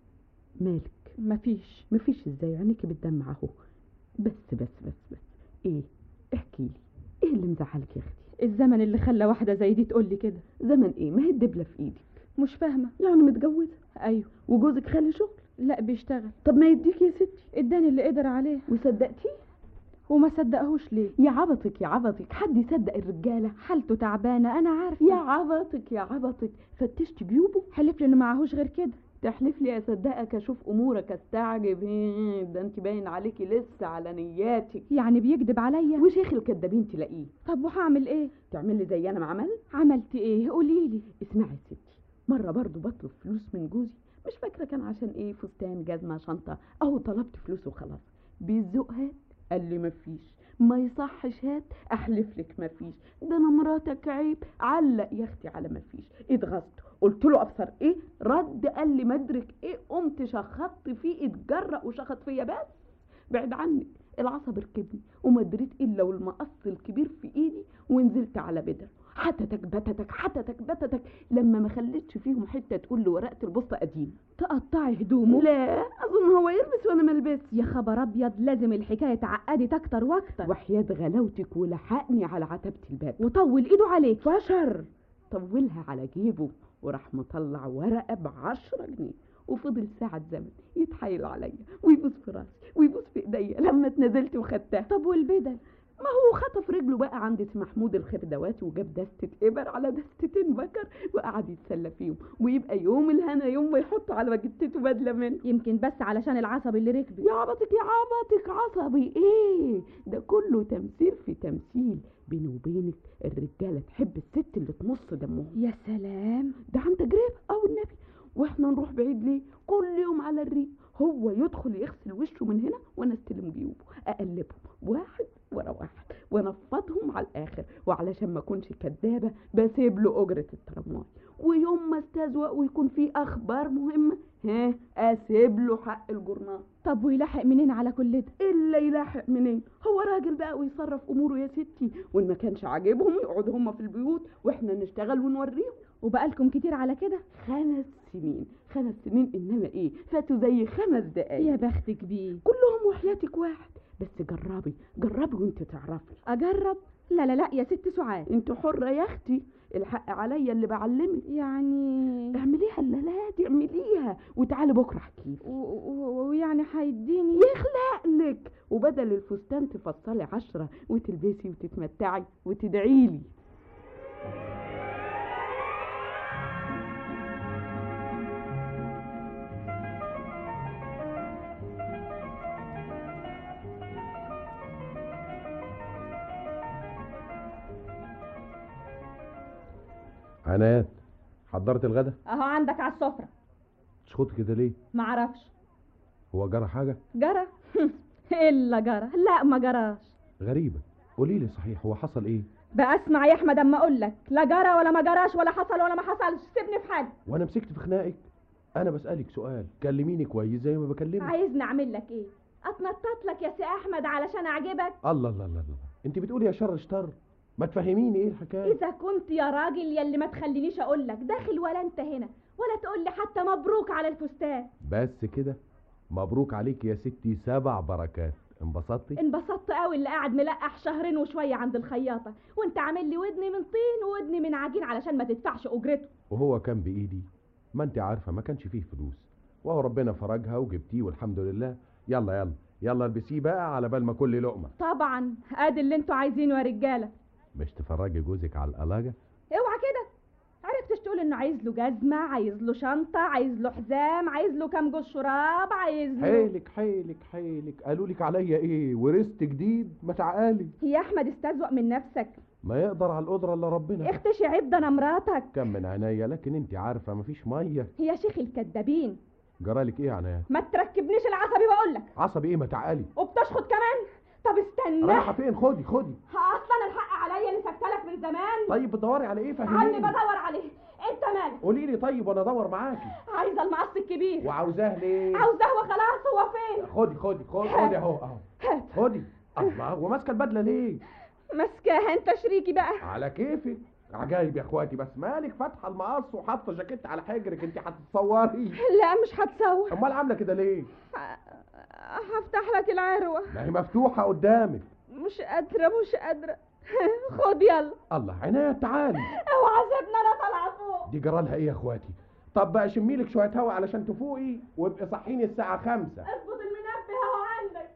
مالك مفيش مفيش ازاي عينيكي بتدمع اهو بس بس بس بس ايه احكي لي ايه اللي مزعلك يا اختي الزمن اللي خلى واحدة زي دي تقول لي كده زمن ايه ما هي الدبلة في ايدك مش فاهمة يعني متجوزة ايوه وجوزك خالي شغل لا بيشتغل طب ما يديك يا ستي اداني اللي قدر عليه وصدقتيه وما صدقهوش ليه يا عبطك يا عبطك حد يصدق الرجالة حالته تعبانة انا عارفة يا عبطك يا عبطك فتشت جيوبه حلف لي انه معهوش غير كده تحلف لي اصدقك اشوف امورك استعجب إيه، ده انت باين عليكي لسه على نياتك يعني بيكذب عليا وشيخ الكدابين تلاقيه طب وهعمل ايه تعملي زي انا ما عملت عملت ايه قولي لي اسمعي يا ستي مره برضو بطلب فلوس من جوزي مش فاكره كان عشان ايه فستان جزمه شنطه اهو طلبت فلوس وخلاص بالذوق هات قال لي مفيش ما يصحش هات احلف لك مفيش ده انا مراتك عيب علق يا اختي على مفيش اتغصت قلت له ابصر ايه رد قال لي مدرك ايه قمت شخطت فيه اتجرأ وشخط فيا بس بعد عنك العصب ركبني وما دريت الا والمقص الكبير في ايدي ونزلت على بدر حتتك بتتك حتتك بتتك لما ما خليتش فيهم حته تقول له ورقه البوسطه قديمه تقطعي هدومه لا اظن هو يلبس وانا ما البس يا خبر ابيض لازم الحكايه تعقدت اكتر واكتر وحياه غلاوتك ولحقني على عتبه الباب وطول ايده عليك فشر طولها على جيبه وراح مطلع ورقه بعشرة جنيه وفضل ساعة زمن يتحايل عليا ويبوس في راسي ويبوس في ايديا لما اتنزلت وخدتها طب والبدل ما هو خطف رجله بقى عند سي محمود الخردوات وجاب دستة إبر على دستتين بكر وقعد يتسلى فيهم ويبقى يوم الهنا يوم ما يحط على جتته بدلة منه يمكن بس علشان العصب اللي ركبي يا عبطك يا عبطك عصبي ايه ده كله تمثيل في تمثيل بيني وبينك الرجالة تحب الست اللي تمص دمهم يا سلام ده عن تجربة أو النبي واحنا نروح بعيد ليه كل يوم على الريق هو يدخل يغسل وشه من هنا وانا استلم جيوبه اقلبهم واحد ورا واحد وانفضهم على الاخر وعلشان ما اكونش كدابه بسيب له اجره الترماي ويوم ما استزوق ويكون في اخبار مهمه ها اسيب له حق الجورنال طب ويلاحق منين على كل ده الا يلاحق منين هو راجل بقى ويصرف اموره يا ستي وان ما كانش عاجبهم يقعدوا هما في البيوت واحنا نشتغل ونوريهم وبقالكم كتير على كده خمس سنين خمس سنين انما ايه فاتوا زي خمس دقايق يا بختك بيه كلهم وحياتك واحد بس جربي جربي وانت تعرفي اجرب لا لا لا يا ست سعاد انت حره يا اختي الحق عليا اللي بعلمك يعني اعمليها لا لا دي اعمليها وتعالي بكره احكي ويعني هيديني يخلق لك وبدل الفستان تفصلي عشرة وتلبسي وتتمتعي وتدعي لي عنايات حضرت الغدا اهو عندك على السفره تشخط كده ليه معرفش هو جرى حاجه جرى الا جرى لا ما جراش غريبه قولي لي صحيح هو حصل ايه بقى اسمع يا احمد اما اقول لك لا جرى ولا ما جراش ولا حصل ولا ما حصلش سيبني في حالي وانا مسكت في خناقك انا بسالك سؤال كلميني كويس زي ما بكلمك عايزني اعمل لك ايه اتنطط لك يا سي احمد علشان اعجبك الله الله الله الله انت بتقولي يا شر شطر ما تفهميني ايه الحكايه اذا كنت يا راجل يلي ما تخلينيش اقول لك داخل ولا انت هنا ولا تقول لي حتى مبروك على الفستان بس كده مبروك عليك يا ستي سبع بركات انبسطتي انبسطت قوي اللي قاعد ملقح شهرين وشويه عند الخياطه وانت عامل لي ودني من طين وودني من عجين علشان ما تدفعش اجرته وهو كان بايدي ما انت عارفه ما كانش فيه فلوس وهو ربنا فرجها وجبتيه والحمد لله يلا يلا يلا البسيه بقى على بال ما كل لقمه طبعا ادي اللي انتوا عايزينه يا رجاله مش تفرجي جوزك على القلاجة اوعى كده عرفتش تقول انه عايز له جزمه عايز له شنطه عايز له حزام عايز له كام جوز شراب عايز له حيلك حيلك حيلك قالوا لك عليا ايه ورثت جديد ما تعالي يا احمد استزوق من نفسك ما يقدر على القدرة الا ربنا اختشي عيب ده انا مراتك كم من عينيا لكن انت عارفة مفيش مية يا شيخ الكدابين جرالك ايه يا عناية ما تركبنيش العصبي بقول لك عصبي ايه ما تعالي وبتشخط كمان طب استنى رايحة فين خدي خدي اصلا الحق عليا اللي سكتلك من زمان طيب بتدوري على ايه عني فهميني بدور عليه انت مالك قولي لي طيب وانا ادور معاكي عايزه المقص الكبير وعاوزاه ليه عاوزاه وخلاص هو فين خدي خدي خدي خدي اهو اهو هات خدي الله وماسكه البدله ليه ماسكاها انت شريكي بقى على كيفك عجايب يا اخواتي بس مالك فاتحه المقص وحاطه جاكيت على حجرك انت هتتصوري لا مش هتصور امال عامله كده ليه هفتح لك العروه ما هي مفتوحه قدامك مش قادره مش قادره خد يلا الله عناية تعالي اوعى سيبنا انا طالعه فوق دي جرالها ايه يا اخواتي طب بقى شمي لك شويه هوا علشان تفوقي وابقي صحيني الساعه خمسة اظبط المنبه اهو عندك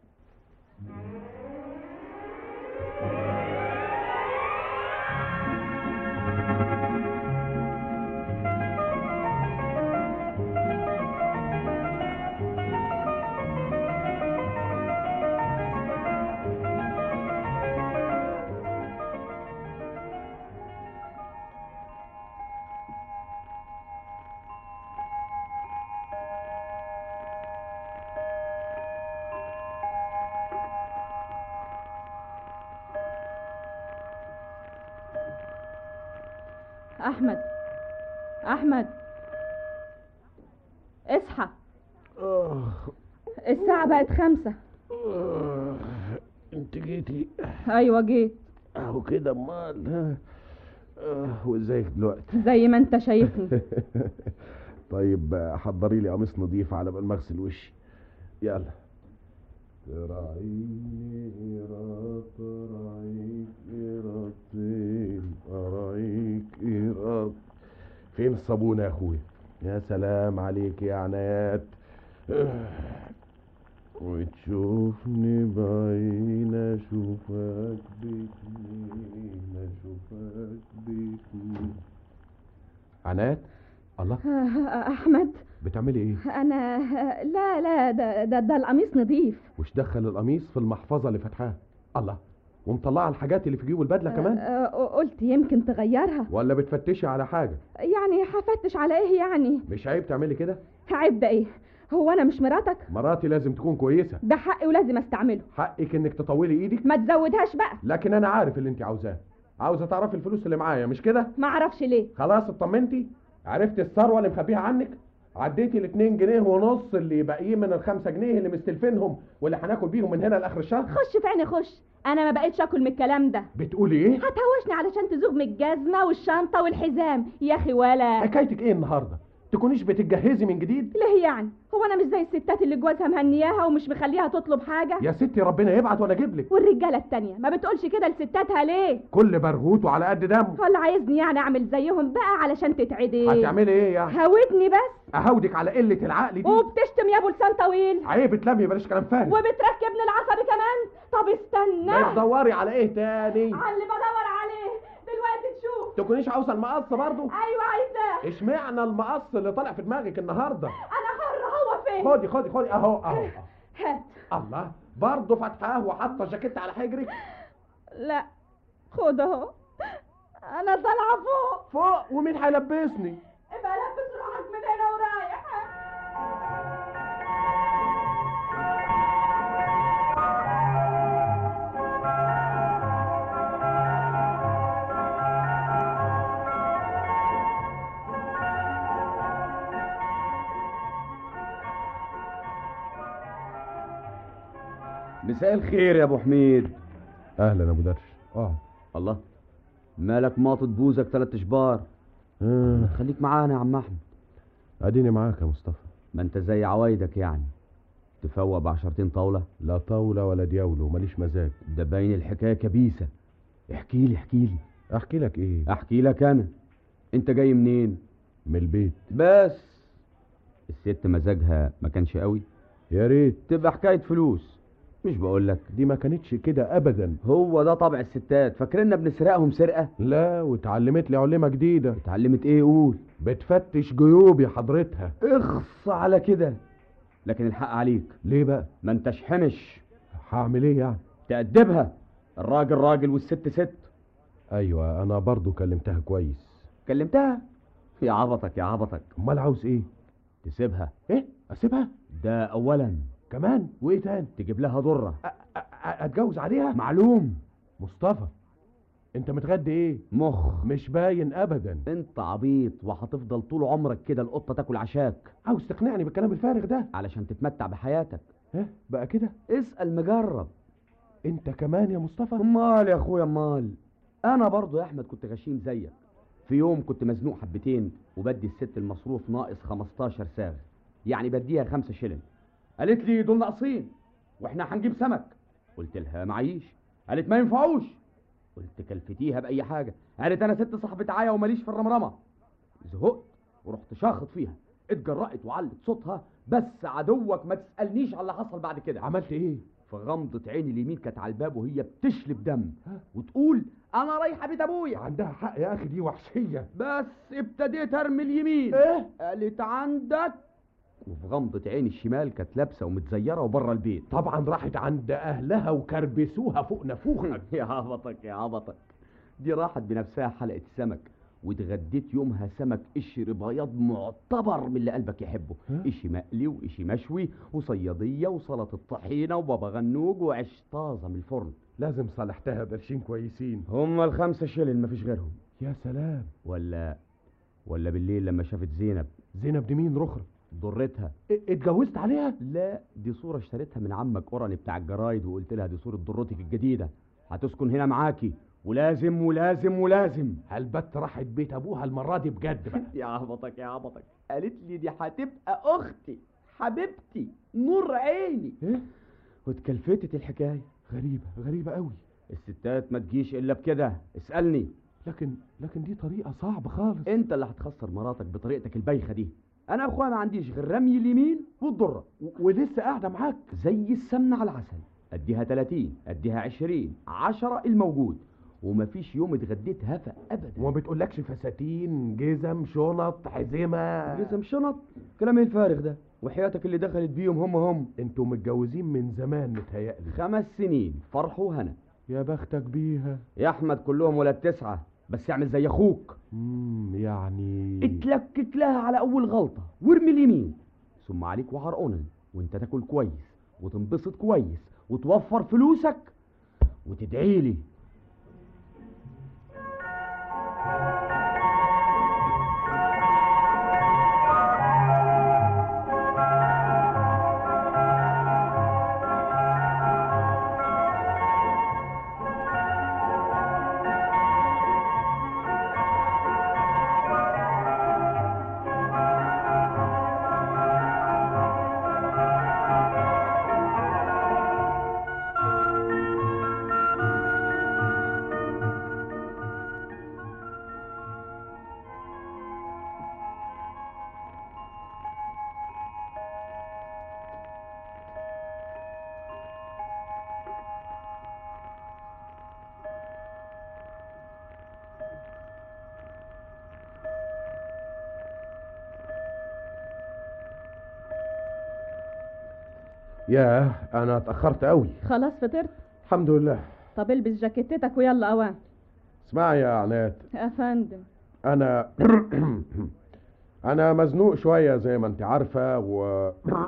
احمد احمد اصحى الساعه بقت خمسة انت جيتي ايوه جيت اهو كده امال ها آه، وازيك دلوقتي زي ما انت شايفني طيب آه، حضري لي قميص نظيف على بال ما اغسل وشي يلا تراعيني إيراد تراعيك إيرادين أراعيك إيراد فين الصابون يا أخويا يا سلام عليك يا عناد وتشوفني بعين أشوفك باتنين أشوفك باتنين عناد الله احمد بتعملي ايه انا لا لا ده ده, ده القميص نظيف وش دخل القميص في المحفظه اللي فاتحاها الله ومطلعه الحاجات اللي في جيوب البدله كمان آه، قلت يمكن تغيرها ولا بتفتشي على حاجه يعني هفتش على ايه يعني مش عيب تعملي كده عيب ده ايه هو انا مش مراتك مراتي لازم تكون كويسه ده حقي ولازم استعمله حقك انك تطولي ايدك ما تزودهاش بقى لكن انا عارف اللي انت عاوزاه عاوزه تعرفي الفلوس اللي معايا مش كده ما اعرفش ليه خلاص اطمنتي عرفتي الثروه اللي مخبيها عنك عديتي الاتنين جنيه ونص اللي باقيين من الخمسة جنيه اللي مستلفينهم واللي هناكل بيهم من هنا لاخر الشهر خش في عيني خش انا ما بقيتش اكل من الكلام ده بتقولي ايه هتهوشني علشان تزوغ من الجزمه والشنطه والحزام يا اخي ولا حكايتك ايه النهارده تكونيش بتتجهزي من جديد ليه يعني هو انا مش زي الستات اللي جوازها مهنياها ومش مخليها تطلب حاجه يا ستي ربنا يبعت وانا اجيب لك والرجاله التانية ما بتقولش كده لستاتها ليه كل برغوت وعلى قد دمه ولا عايزني يعني اعمل زيهم بقى علشان تتعدي هتعملي ايه يعني هودني بس اهودك على قله العقل دي وبتشتم يا ابو لسان طويل عيب تلمي بلاش كلام فارغ وبتركبني العصبي كمان طب استنى بتدوري على ايه تاني على اللي بدور عليه دلوقتي تشوف تكونيش عاوزه المقص برضه ايوه عايزاه اشمعنى المقص اللي طالع في دماغك النهارده انا حره هو فين خدي خدي خدي اهو اهو هات الله برضه فاتحاه وحاطه جاكيت على حجرك لا خد اهو انا طالعه فوق فوق ومين هيلبسني ابقى لبس روحك من هنا ورايح مساء الخير يا ابو حميد اهلا ابو درش اه الله مالك ماطط بوزك تلات اشبار آه. خليك معانا يا عم احمد اديني معاك يا مصطفى ما انت زي عوايدك يعني تفوق بعشرتين طاوله لا طاوله ولا دياوله ماليش مزاج ده باين الحكايه كبيسه احكي لي احكي لي احكي لك ايه احكي لك انا انت جاي منين من البيت بس الست مزاجها ما كانش قوي يا ريت تبقى حكايه فلوس مش بقول لك دي ما كانتش كده ابدا هو ده طبع الستات فاكريننا بنسرقهم سرقه لا واتعلمت لي علمه جديده اتعلمت ايه قول بتفتش جيوبي حضرتها اخص على كده لكن الحق عليك ليه بقى ما انتش حمش هعمل ايه يعني تأدبها الراجل راجل والست ست ايوه انا برضو كلمتها كويس كلمتها يا عبطك يا عبطك امال عاوز ايه تسيبها ايه اسيبها ده اولا كمان وايه تاني تجيب لها ضره أ- أ- اتجوز عليها معلوم مصطفى انت متغدي ايه مخ مش باين ابدا انت عبيط وهتفضل طول عمرك كده القطه تاكل عشاك عاوز تقنعني بالكلام الفارغ ده علشان تتمتع بحياتك ها بقى كده اسال مجرب انت كمان يا مصطفى امال يا اخويا امال انا برضو يا احمد كنت غشيم زيك في يوم كنت مزنوق حبتين وبدي الست المصروف ناقص 15 ساغ يعني بديها خمسة شلن قالت لي دول ناقصين واحنا هنجيب سمك قلت لها معيش قالت ما ينفعوش قلت كلفتيها باي حاجه قالت انا ست صاحبة عيا وماليش في الرمرمه زهقت ورحت شاخط فيها اتجرأت وعلت صوتها بس عدوك ما تسألنيش على اللي حصل بعد كده عملت ايه في غمضة عيني اليمين كانت على الباب وهي بتشلب دم وتقول انا رايحه بيت ابويا عندها حق يا اخي دي وحشيه بس ابتديت ارمي اليمين ايه قالت عندك وفي غمضة عيني الشمال كانت لابسة ومتزيرة وبره البيت طبعا راحت عند اهلها وكربسوها فوق نافوخك يا عبطك يا عبطك دي راحت بنفسها حلقة سمك واتغديت يومها سمك قشر بياض معتبر من اللي قلبك يحبه قشي مقلي وقشي مشوي وصيادية وسلطة طحينة وبابا غنوج وعيش طازة من الفرن لازم صالحتها بقرشين كويسين هما الخمسة شيلن مفيش غيرهم يا سلام ولا ولا بالليل لما شافت زينب زينب دي مين رخرة ضرتها ا- اتجوزت عليها لا دي صورة اشتريتها من عمك قرني بتاع الجرايد وقلت لها دي صورة ضرتك الجديدة هتسكن هنا معاكي ولازم ولازم ولازم هالبت راحت بيت ابوها المره دي بجد بقى يا عبطك يا عبطك قالت لي دي هتبقى اختي حبيبتي نور عيني ايه واتكلفتت الحكايه غريبه غريبه قوي الستات ما تجيش الا بكده اسالني لكن لكن دي طريقه صعبه خالص انت اللي هتخسر مراتك بطريقتك البايخه دي انا اخويا ما عنديش غير رمي اليمين والضره و- ولسه قاعده معاك زي السمنه على العسل اديها 30 اديها 20 10 الموجود ومفيش يوم اتغديت هفا ابدا وما بتقولكش فساتين جزم شنط حزمه جزم شنط كلام ايه الفارغ ده وحياتك اللي دخلت بيهم هم هم انتوا متجوزين من زمان متهيألي خمس سنين فرح وهنا يا بختك بيها يا احمد كلهم ولاد تسعه بس اعمل زي اخوك امم يعني اتلكك لها على اول غلطه وارمي اليمين ثم عليك وعرقنا وانت تاكل كويس وتنبسط كويس وتوفر فلوسك وتدعي لي ياه انا اتاخرت قوي خلاص فطرت الحمد لله طب البس جاكيتتك ويلا اوان اسمعي يا عناد يا فندم انا انا مزنوق شويه زي ما انت عارفه و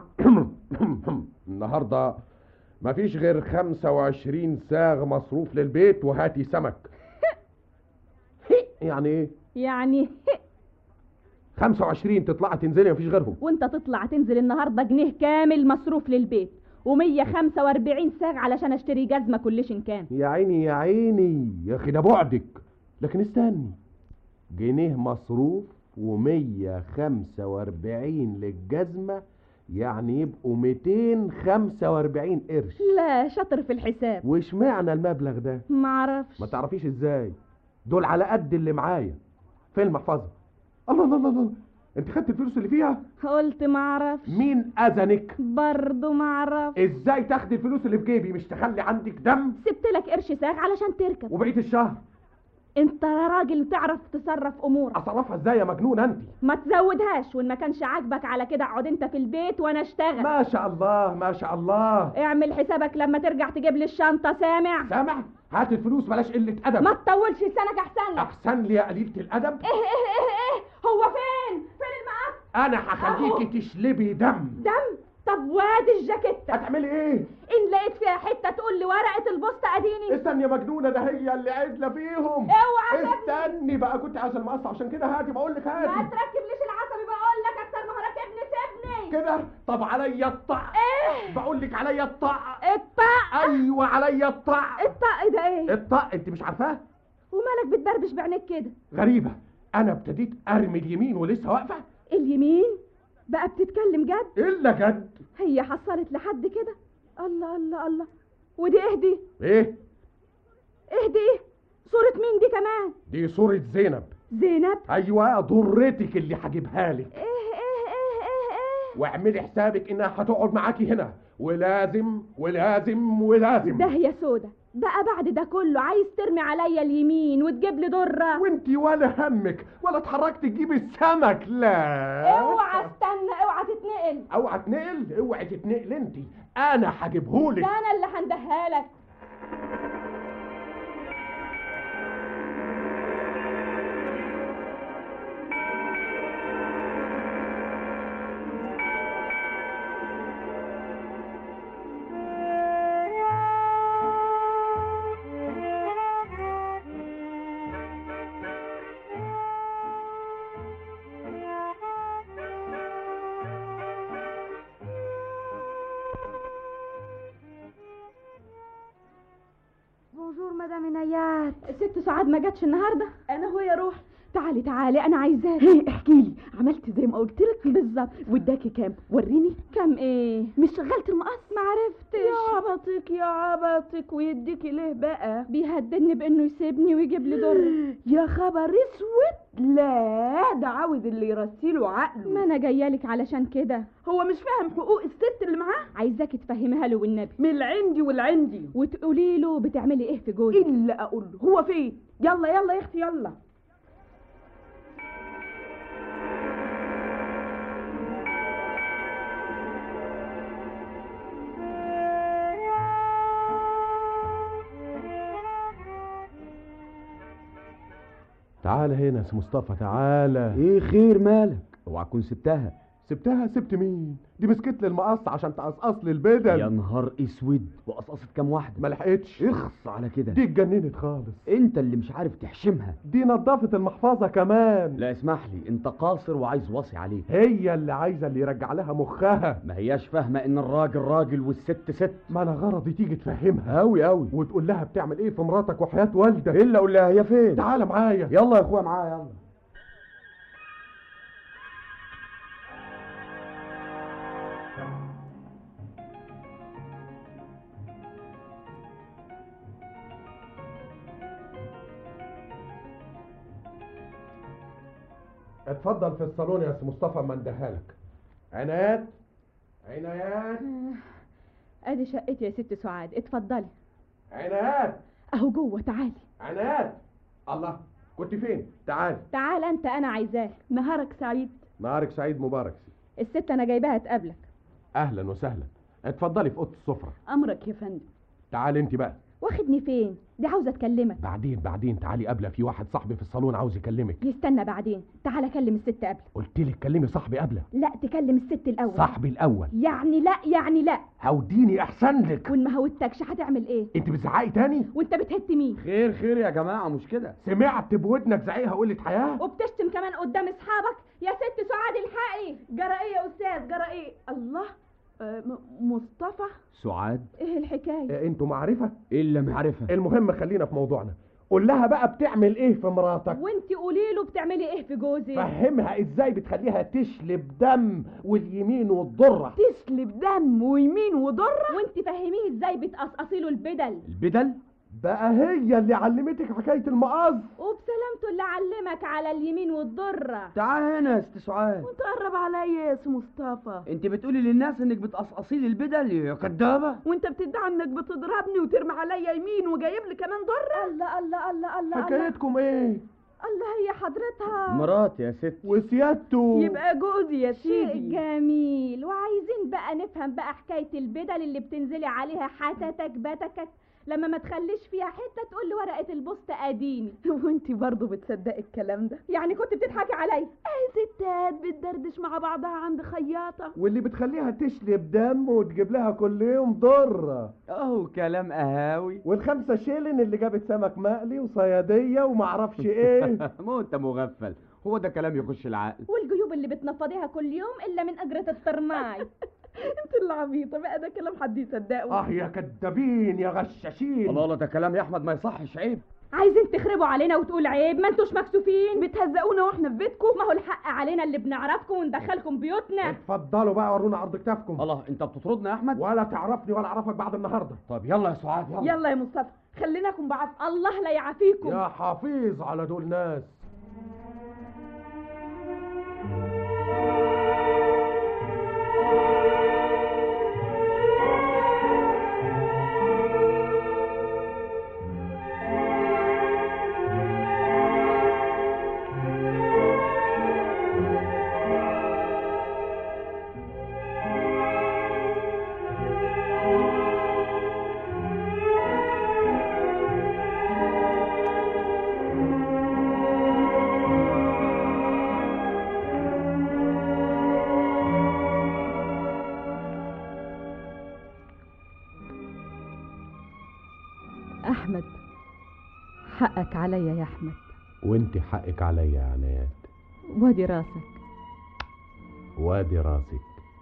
النهارده مفيش غير 25 ساغ مصروف للبيت وهاتي سمك يعني ايه يعني 25 تطلعي تنزلي مفيش غيرهم وانت تطلع تنزل النهارده جنيه كامل مصروف للبيت و145 ساغ علشان اشتري جزمه كلش إن كان يا عيني يا عيني يا اخي ده بعدك لكن استني جنيه مصروف و145 للجزمة يعني يبقوا 245 قرش لا شاطر في الحساب وش معنى المبلغ ده معرفش ما تعرفيش ازاي دول على قد اللي معايا فين المحفظة الله الله الله الله انت خدت الفلوس اللي فيها قلت معرفش مين اذنك برضه معرفش ازاي تاخدي الفلوس اللي في جيبي مش تخلي عندك دم سبت لك قرش ساغ علشان تركب وبقيه الشهر انت راجل تعرف تصرف امورك اصرفها ازاي يا مجنون انت ما تزودهاش وان ما كانش عاجبك على كده اقعد انت في البيت وانا اشتغل ما شاء الله ما شاء الله اعمل حسابك لما ترجع تجيب لي الشنطه سامع سامع هات الفلوس بلاش قله ادب ما تطولش لسانك احسن لك احسن لي يا قليله الادب ايه ايه ايه ايه هو فين فين المقص انا هخليكي تشلبي دم دم طب وادي الجاكيتة هتعملي ايه ان لقيت فيها حته تقول لي ورقه البوسطه اديني استني يا مجنونه ده هي اللي عدله فيهم اوعى استني بقى كنت عايز المقص عشان كده هاتي بقول لك ما هاتي تركبليش العصبي بقول لك اكتر ما هو راكبني سيبني كده طب عليا الطع ايه بقول لك عليا الطع الطق ايوه عليا الطع الطق ده ايه الطع انت مش عارفاه ومالك بتبربش بعينيك كده غريبه انا ابتديت ارمي اليمين ولسه واقفه اليمين بقى بتتكلم جد الا جد هي حصلت لحد كده الله الله الله ودي اهدي ايه اهدي صورة مين دي كمان دي صوره زينب زينب ايوه ضرتك اللي هجيبها لك ايه ايه ايه ايه ايه واعملي حسابك انها هتقعد معاكي هنا ولازم ولازم ولازم ده يا سودا بقى بعد ده كله عايز ترمي عليا اليمين وتجيب لي ضره وانتي ولا همك ولا اتحركت تجيبي السمك لا اوعى استنى اوعى تتنقل اوعى تنقل اوعي تتنقل انتي انا هجيبهولك ده انا اللي هندهها لك بونجور مدام عنايات ست سعاد ما جاتش النهارده انا هو يا روح تعالي تعالي انا عايزاك هي احكي لي عملت زي ما قلت لك بالظبط واداكي كام وريني كم ايه مش شغلت المقص ما عرفتش يا عبطك يا عبطك ويديكي ليه بقى بيهددني بانه يسيبني ويجيب لي ضر يا خبر اسود لا ده عاوز اللي يرسيله عقله ما انا جايه لك علشان كده هو مش فاهم حقوق الست اللي معاه عايزاكي تفهمها له والنبي من العندي والعندي وتقولي له بتعملي ايه في جوزك الا اقول له هو فين يلا يلا يا اختي يلا تعالى هنا يا سي مصطفى تعالى ايه خير مالك اوعى تكون سبتها سبتها سبت مين دي مسكت لي المقص عشان تقصقص لي البدل يا نهار اسود وقصقصت كام واحده ما لحقتش اخص على كده دي اتجننت خالص انت اللي مش عارف تحشمها دي نظفت المحفظه كمان لا اسمح لي انت قاصر وعايز وصي عليك هي اللي عايزه اللي يرجع لها مخها ما هياش فاهمه ان الراجل راجل والست ست ما انا غرضي تيجي تفهمها اوي اوي وتقول لها بتعمل ايه في مراتك وحياه والدك الا قول لها هي فين تعالى معايا يلا يا اخويا معايا يلا اتفضل في الصالون يا سي مصطفى ما ندهالك عنايات عنايات ادي شقتي يا ست سعاد اتفضلي عنايات اهو جوه تعالي عنايات الله كنت فين تعال تعال انت انا عايزاك نهارك سعيد نهارك سعيد مبارك الست انا جايباها تقابلك اهلا وسهلا اتفضلي في اوضه السفره امرك يا فندم تعالي انت بقى واخدني فين دي عاوزه اتكلمك بعدين بعدين تعالي قبله في واحد صاحبي في الصالون عاوز يكلمك يستنى بعدين تعالى كلم الست قبل قلت لك كلمي صاحبي قبله لا تكلم الست الاول صاحبي الاول يعني لا يعني لا هوديني احسن لك وان ما هودتكش هتعمل ايه انت بتزعقي تاني وانت بتهت مين خير خير يا جماعه مش كده سمعت بودنك زعيقها قله حياه وبتشتم كمان قدام اصحابك يا ست سعاد الحقي جرى ايه يا استاذ جرى ايه الله آه م- مصطفى سعاد ايه الحكايه إيه انتوا معرفه الا معرفه المهم خلينا في موضوعنا قول لها بقى بتعمل ايه في مراتك وانت قولي له بتعملي ايه في جوزي فهمها ازاي بتخليها تشلب دم واليمين والضره تسلب دم ويمين وضره وانت فهميه ازاي بتقصقصي له البدل البدل بقى هي اللي علمتك حكايه المقص وبسلامته اللي علمك على اليمين والضرة تعال هنا يا ست سعاد وانت قرب عليا يا سي مصطفى انت بتقولي للناس انك بتقصقصي لي البدل يا كدابه وانت بتدعي انك بتضربني وترمي عليا يمين وجايب لي كمان ضرة الله الله الله الله حكايتكم ايه الله هي حضرتها مراتي يا ست وسيادته يبقى جوزي يا سيدي شيء جميل وعايزين بقى نفهم بقى حكاية البدل اللي بتنزلي عليها حتتك بتكك لما ما تخليش فيها حته تقول لي ورقه البوست اديني وانت برضه بتصدقي الكلام ده يعني كنت بتضحكي عليا اهي ستات بتدردش مع بعضها عند خياطه واللي بتخليها تشلب دم وتجيب لها كل يوم ضره اهو كلام قهاوي والخمسه شيلن اللي جابت سمك مقلي وصياديه ومعرفش ايه مو انت مغفل هو ده كلام يخش العقل والجيوب اللي بتنفضيها كل يوم الا من اجره الترماي انت اللي عبيطه بقى ده كلام حد يصدقه اه يا كدابين يا غشاشين الله الله ده كلام يا احمد ما يصحش عيب عايزين تخربوا علينا وتقول عيب ما انتوش مكسوفين بتهزقونا واحنا في بيتكم ما هو الحق علينا اللي بنعرفكم وندخلكم بيوتنا اتفضلوا بقى ورونا عرض كتافكم الله انت بتطردنا يا احمد ولا تعرفني ولا اعرفك بعد النهارده طب يلا يا سعاد يلا يلا يا مصطفى خليناكم بعد الله لا يعافيكم يا حفيظ على دول ناس احمد حقك عليا يا احمد وانت حقك عليا يا عناد وادي راسك وادي راسك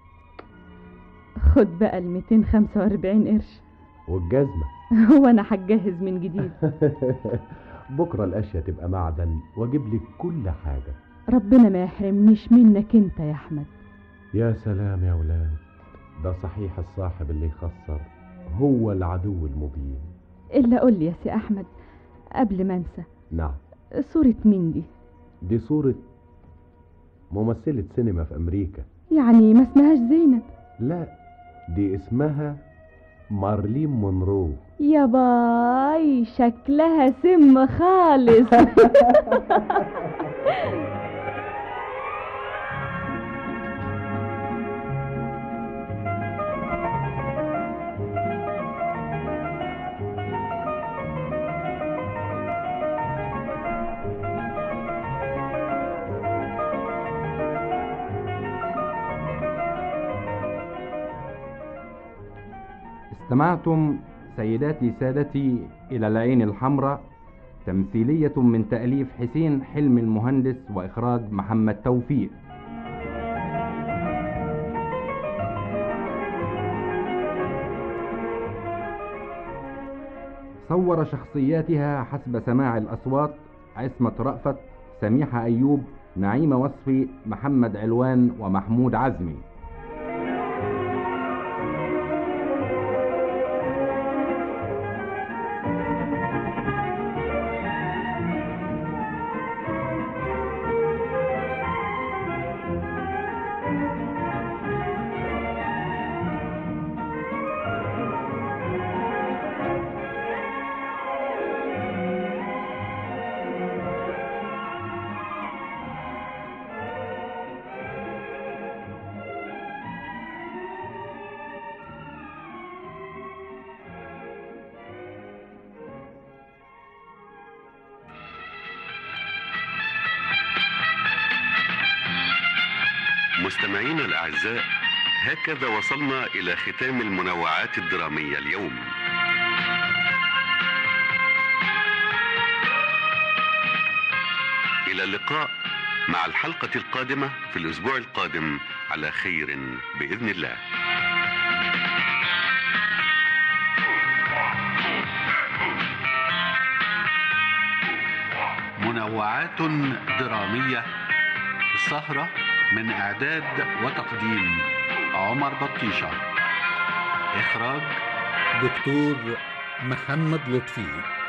خد بقى ال 245 قرش والجزمة وانا هتجهز من جديد بكرة الأشياء تبقى معدن واجيب لك كل حاجة ربنا ما يحرمنيش منك انت يا احمد يا سلام يا ولاد ده صحيح الصاحب اللي يخسر هو العدو المبين الا قول لي يا سي احمد قبل ما انسى نعم صورة مين دي دي صورة ممثلة سينما في أمريكا يعني ما اسمهاش زينب لا دي اسمها مارلين مونرو يا باي شكلها سم خالص استمعتم سيداتي سادتي إلى العين الحمراء تمثيلية من تأليف حسين حلمي المهندس وإخراج محمد توفيق صور شخصياتها حسب سماع الأصوات عصمة رأفت سميحة أيوب نعيمة وصفي محمد علوان ومحمود عزمي مستمعينا الأعزاء هكذا وصلنا إلى ختام المنوعات الدرامية اليوم إلى اللقاء مع الحلقة القادمة في الأسبوع القادم على خير بإذن الله منوعات درامية سهرة من إعداد وتقديم عمر بطيشة إخراج دكتور محمد لطفي